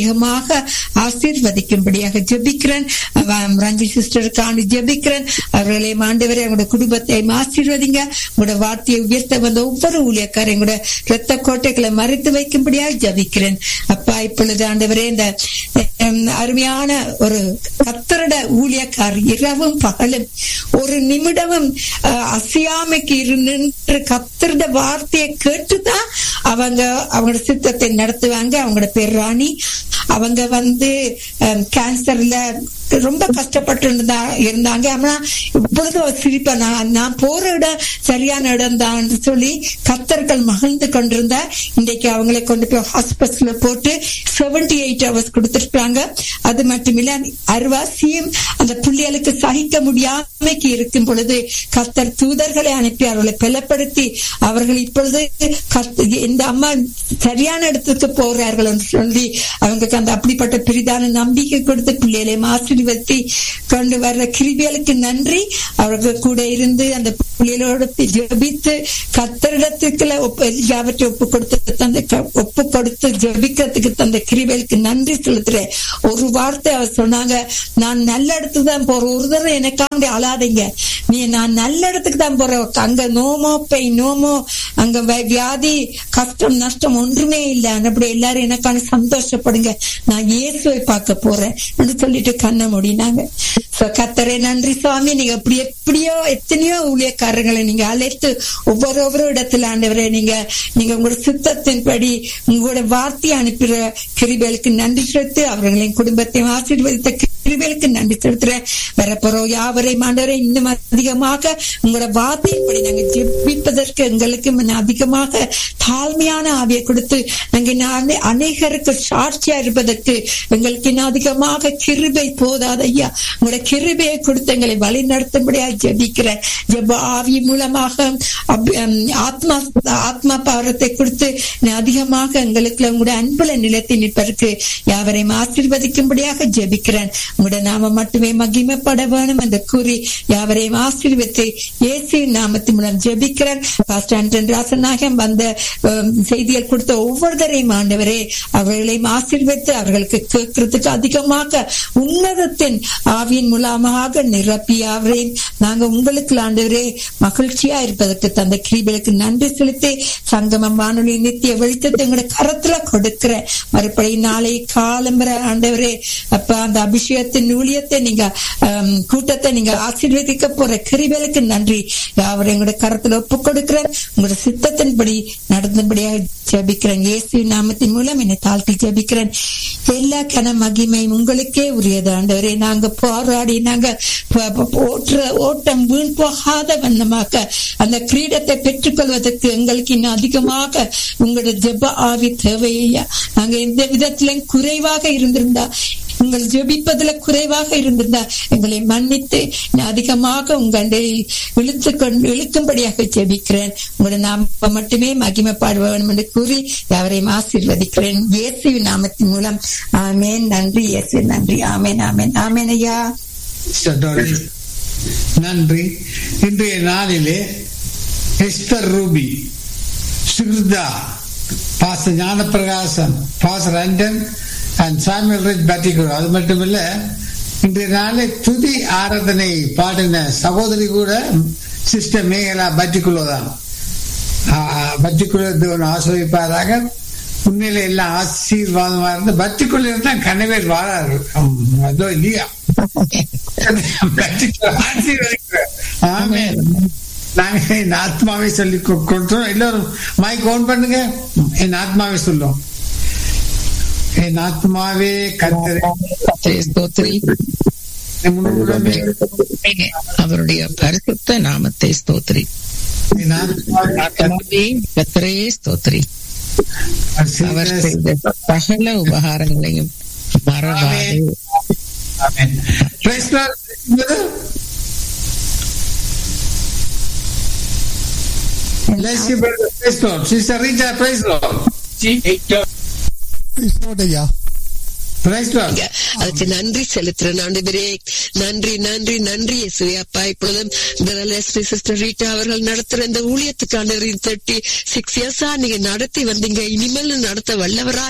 மூலமாக ஆசீர்வதிக்கும்படியாக ஜெபிக்கிறேன் அவ- ரஞ்சி சிஸ்டருக்கான ஜெபிக்கிறேன் அவர்களை ஆண்டவரை அவங்களுடைய குடும்பத்தை ஆசீர்வதிங்க உங்களோட வார்த்தையை உயர்த்த வந்த ஒவ்வொரு ஊழியக்காரர் எங்களோட இரத்த கோட்டைகளை மறைத்து வைக்கும்படியாக ஜபிக்கிறேன் அப்பா இப்பொழுது ஆண்டவரே இந்த ஹம், அருமையான ஒரு கத்தருட ஊழியக்கார் இரவும் பகலும் ஒரு நிமிடமும் அஹ், அசையாமைக்கு இருந்து கத்தருட வார்த்தையை கேட்டுதான் அவங்க அவங்களோட சித்தத்தை நடத்துவாங்க அவங்களோட பேர் ராணி அவங்க வந்து அஹ், கேன்சர்ல ரொம்ப கஷ்டப்பட்டு இருந்தா இருந்தாங்க ஆனா இப்பொழுது ஒரு சிரிப்பா நான் நான் போற இடம் சரியான இடம் தான் சொல்லி கத்தர்கள் மகிழ்ந்து கொண்டிருந்தா இன்றைக்கு அவங்களை கொண்டு போய் ஹாஸ்பிட்டல்ல போட்டு செவன்டி எயிட் ஹவர்ஸ் கொடுத்திருக்காங்க அது மட்டுமில்ல அருவாசியும் அந்த பிள்ளைகளுக்கு சகிக்க முடியாமைக்கு இருக்கும் பொழுது கத்தர் தூதர்களை அனுப்பி அவர்களை பலப்படுத்தி அவர்கள் இப்பொழுது கர்த்த- இந்த அம்மா சரியான இடத்துக்கு போறார்கள் என்று சொல்லி அவங்களுக்கு அந்த அப்படிப்பட்ட பெரிதான நம்பிக்கை கொடுத்து பிள்ளைகளை ஆசீர்வதித்து கொண்டு வர்ற கிருபிகளுக்கு நன்றி அவர்கள் கூட இருந்து அந்த பிள்ளைகளோடு ஜெபித்து கத்தரிடத்துக்குள்ள ஒப்பு எல்லாவற்றை ஒப்பு கொடுத்து தந்த ஒப்பு கொடுத்து ஜெபிக்கிறதுக்கு தந்த கிருபிகளுக்கு நன்றி செலுத்துறேன் ஒரு வார்த்தை அவர் சொன்னாங்க நான் நல்ல இடத்துக்கு தான் போறேன் ஒரு தடவை எனக்காண்டி அழாதீங்க நீ நான் நல்ல இடத்துக்கு தான் போறேன் அங்க நோமோ பெய் நோமோ அங்க வி- வியாதி கஷ்டம் நஷ்டம் ஒன்றுமே இல்லை அப்படி எல்லாரும் எனக்கான சந்தோஷப்படுங்க நான் இயேசுவை பார்க்க போறேன் என்று சொல்லிட்டு கண்ண முடினாங்க So, கர்த்தரே நன்றி சுவாமி நீங்க எப்படி எப்படியோ எத்தனையோ ஊழியக்காரர்களை நீங்க அழைத்து ஒவ்வொரு ஒவ்வொரு இடத்துல ஆண்டவரே நீங்க நீங்க உங்களோட சித்தத்தின்படி உங்களோட வார்த்தையை அனுப்புற கிருபேலுக்கு நன்றி செலுத்து அவர்களின் குடும்பத்தையும் ஆசீர்வதித்த கிருபேலுக்கு நன்றி செலுத்துறேன் வரப்போறோம் யாவரை ஆண்டவரே இன்னும் அதிகமாக உங்களோட வார்த்தையின்படி நாங்க ஜெபிப்பதற்கு எங்களுக்கு இன்னும் அதிகமாக தாழ்மையான ஆவியை கொடுத்து நாங்க இன்னும் அனே- அநேகருக்கு சாட்சியா இருப்பதற்கு எங்களுக்கு இன்னும் அதிகமாக கிருபை போதாது ஐயா உங்களோட கிருபையை கொடுத்து எங்களை வழி நடத்தும்படியா ஜெபிக்கிறேன் ஜெப ஆவி மூலமாக அப்- ஹம், ஆத்மா ஆத்மா பாரத்தை கொடுத்து இன்னும் அதிகமாக எங்களுக்கு உங்களுடைய அன்புல நிலத்தி நிற்பதற்கு யாவரையும் ஆசீர்வதிக்கும்படியாக ஜெபிக்கிறேன் உங்களுடைய நாம மட்டுமே மகிமைப்பட வேணும் என்று கூறி யாவரையும் ஆசீர்வதித்து இயேசு நாமத்தின் மூலம் ஜெபிக்கிறேன் பாஸ்டர் ஆண்டன் ராசநாயகம் வந்த ஹம், செய்திகள் கொடுத்த ஒவ்வொருத்தரையும் ஆண்டவரே அவர்களையும் ஆசீர்வதித்து அவர்களுக்கு கேட்கறதுக்கு அதிகமாக உன்னதத்தின் ஆவியின் மூலமாக நிரப்பி அவரையும் நாங்க உங்களுக்கு ஆண்டவரே மகிழ்ச்சியா இருப்பதற்கு தந்த கிருபைகளுக்கு நன்றி செலுத்தி சங்கமம் வானொலி நித்திய வெளிச்சத்தை எங்களுடைய கரத்துல கொடுக்கிற மறுபடி நாளை காலம்பர ஆண்டவரே அப்ப அந்த அபிஷேகத்தின் ஊழியத்தை நீங்க ஆம், கூட்டத்தை நீங்க ஆசீர்வதிக்க போற கிருபைகளுக்கு நன்றி யாவரை எங்களுடைய கரத்துல ஒப்பு கொடுக்கிறேன் உங்களுடைய சித்தத்தின்படி நடந்தபடியாக ஜெபிக்கிறேன் இயேசு நாமத்தின் மூலம் என்னை தாழ்த்தி ஜெபிக்கிறேன் எல்லா கன மகிமையும் உங்களுக்கே உரியது ஆண்டவரே நாங்க போராடி நாங்க ப- ப- ஓட்டுற ஓட்டம் வீண் போகாத வண்ணமாக அந்த கிரீடத்தை பெற்றுக்கொள்வதற்கு எங்களுக்கு இன்னும் அதிகமாக உங்களோட ஜெப ஆவி தேவையா நாங்க எந்த விதத்திலும் குறைவாக இருந்திருந்தா உங்கள் ஜெபிப்பதுல குறைவாக இருந்திருந்தா எங்களை மன்னித்து இன்னும் அதிகமாக உங்களை இழுத்து கொண்டு இழுக்கும்படியாக ஜெபிக்கிறேன் உங்களோட நாம மட்டுமே மகிமைப்பாடு வேணும் என்று கூறி யாவரையும் ஆசீர்வதிக்கிறேன் இயேசுவின் நாமத்தின் மூலம் ஆமேன் நன்றி இயேசு நன்றி ஆமேன் ஆமேன் ஆமேன் ஐயா சிஸ்டர் டோரி, நன்றி இன்றைய நாளிலே எஸ்தர் ரூபி சுகிருதா பாச ஞானப்பிரகாசம் பாச ரண்டன் அண்ட் சாமியல் ரிச் பட்டிகுரு அது மட்டுமில்ல இன்றைய நாளை துதி ஆராதனை பாடின சகோதரி கூட சிஸ்டர் மேகலா பட்டிக்குள்ளோ தான் பட்டிக்குள்ள தேவன் ஆசிரியப்பாராக உண்மையில எல்லாம் ஆசீர்வாதமா இருந்து பட்டிக்குள்ள இருந்தா கனவேர் வாழாரு அதோ இல்லையா ஆசீர்வதிக்கிறேன். ஆமென். நாங்க என் ஆத்மாவை சொல்லி கொ- கொடுத்தோம் எல்லாரும் மைக் ஓன் பண்ணுங்க என் ஆத்மாவை சொல்லும் என் ஆத்மாவே கத்தரை கர்த்தரை ஸ்தோத்திரி முழுவதுமே அவருடைய பரிசுத்த நாமத்தை ஸ்தோத்திரி என் ஆத்மாவே ஆத்மாவே கர்த்தரே ஸ்தோத்திரி அவர் கத்தரை செய்த சகல உபகாரங்களையும் மறவாது Amen. Praise God, brother. Bless you, brother. Praise God. Sister Rita, praise God. ஐயா Praise God. அதுக்கு நன்றி செலுத்துறேன் ஆண்டவரே நன்றி நன்றி நன்றி இயேசுவே அப்பா இப்பொழுதும் பிரதர் சிஸ்டர் ரீட்டா அவர்கள் நடத்துற இந்த ஊழியத்துக்கான தேர்ட்டி சிக்ஸ் இயர்ஸா நீங்க நடத்தி வந்தீங்க இனிமேல் நடத்த வல்லவரா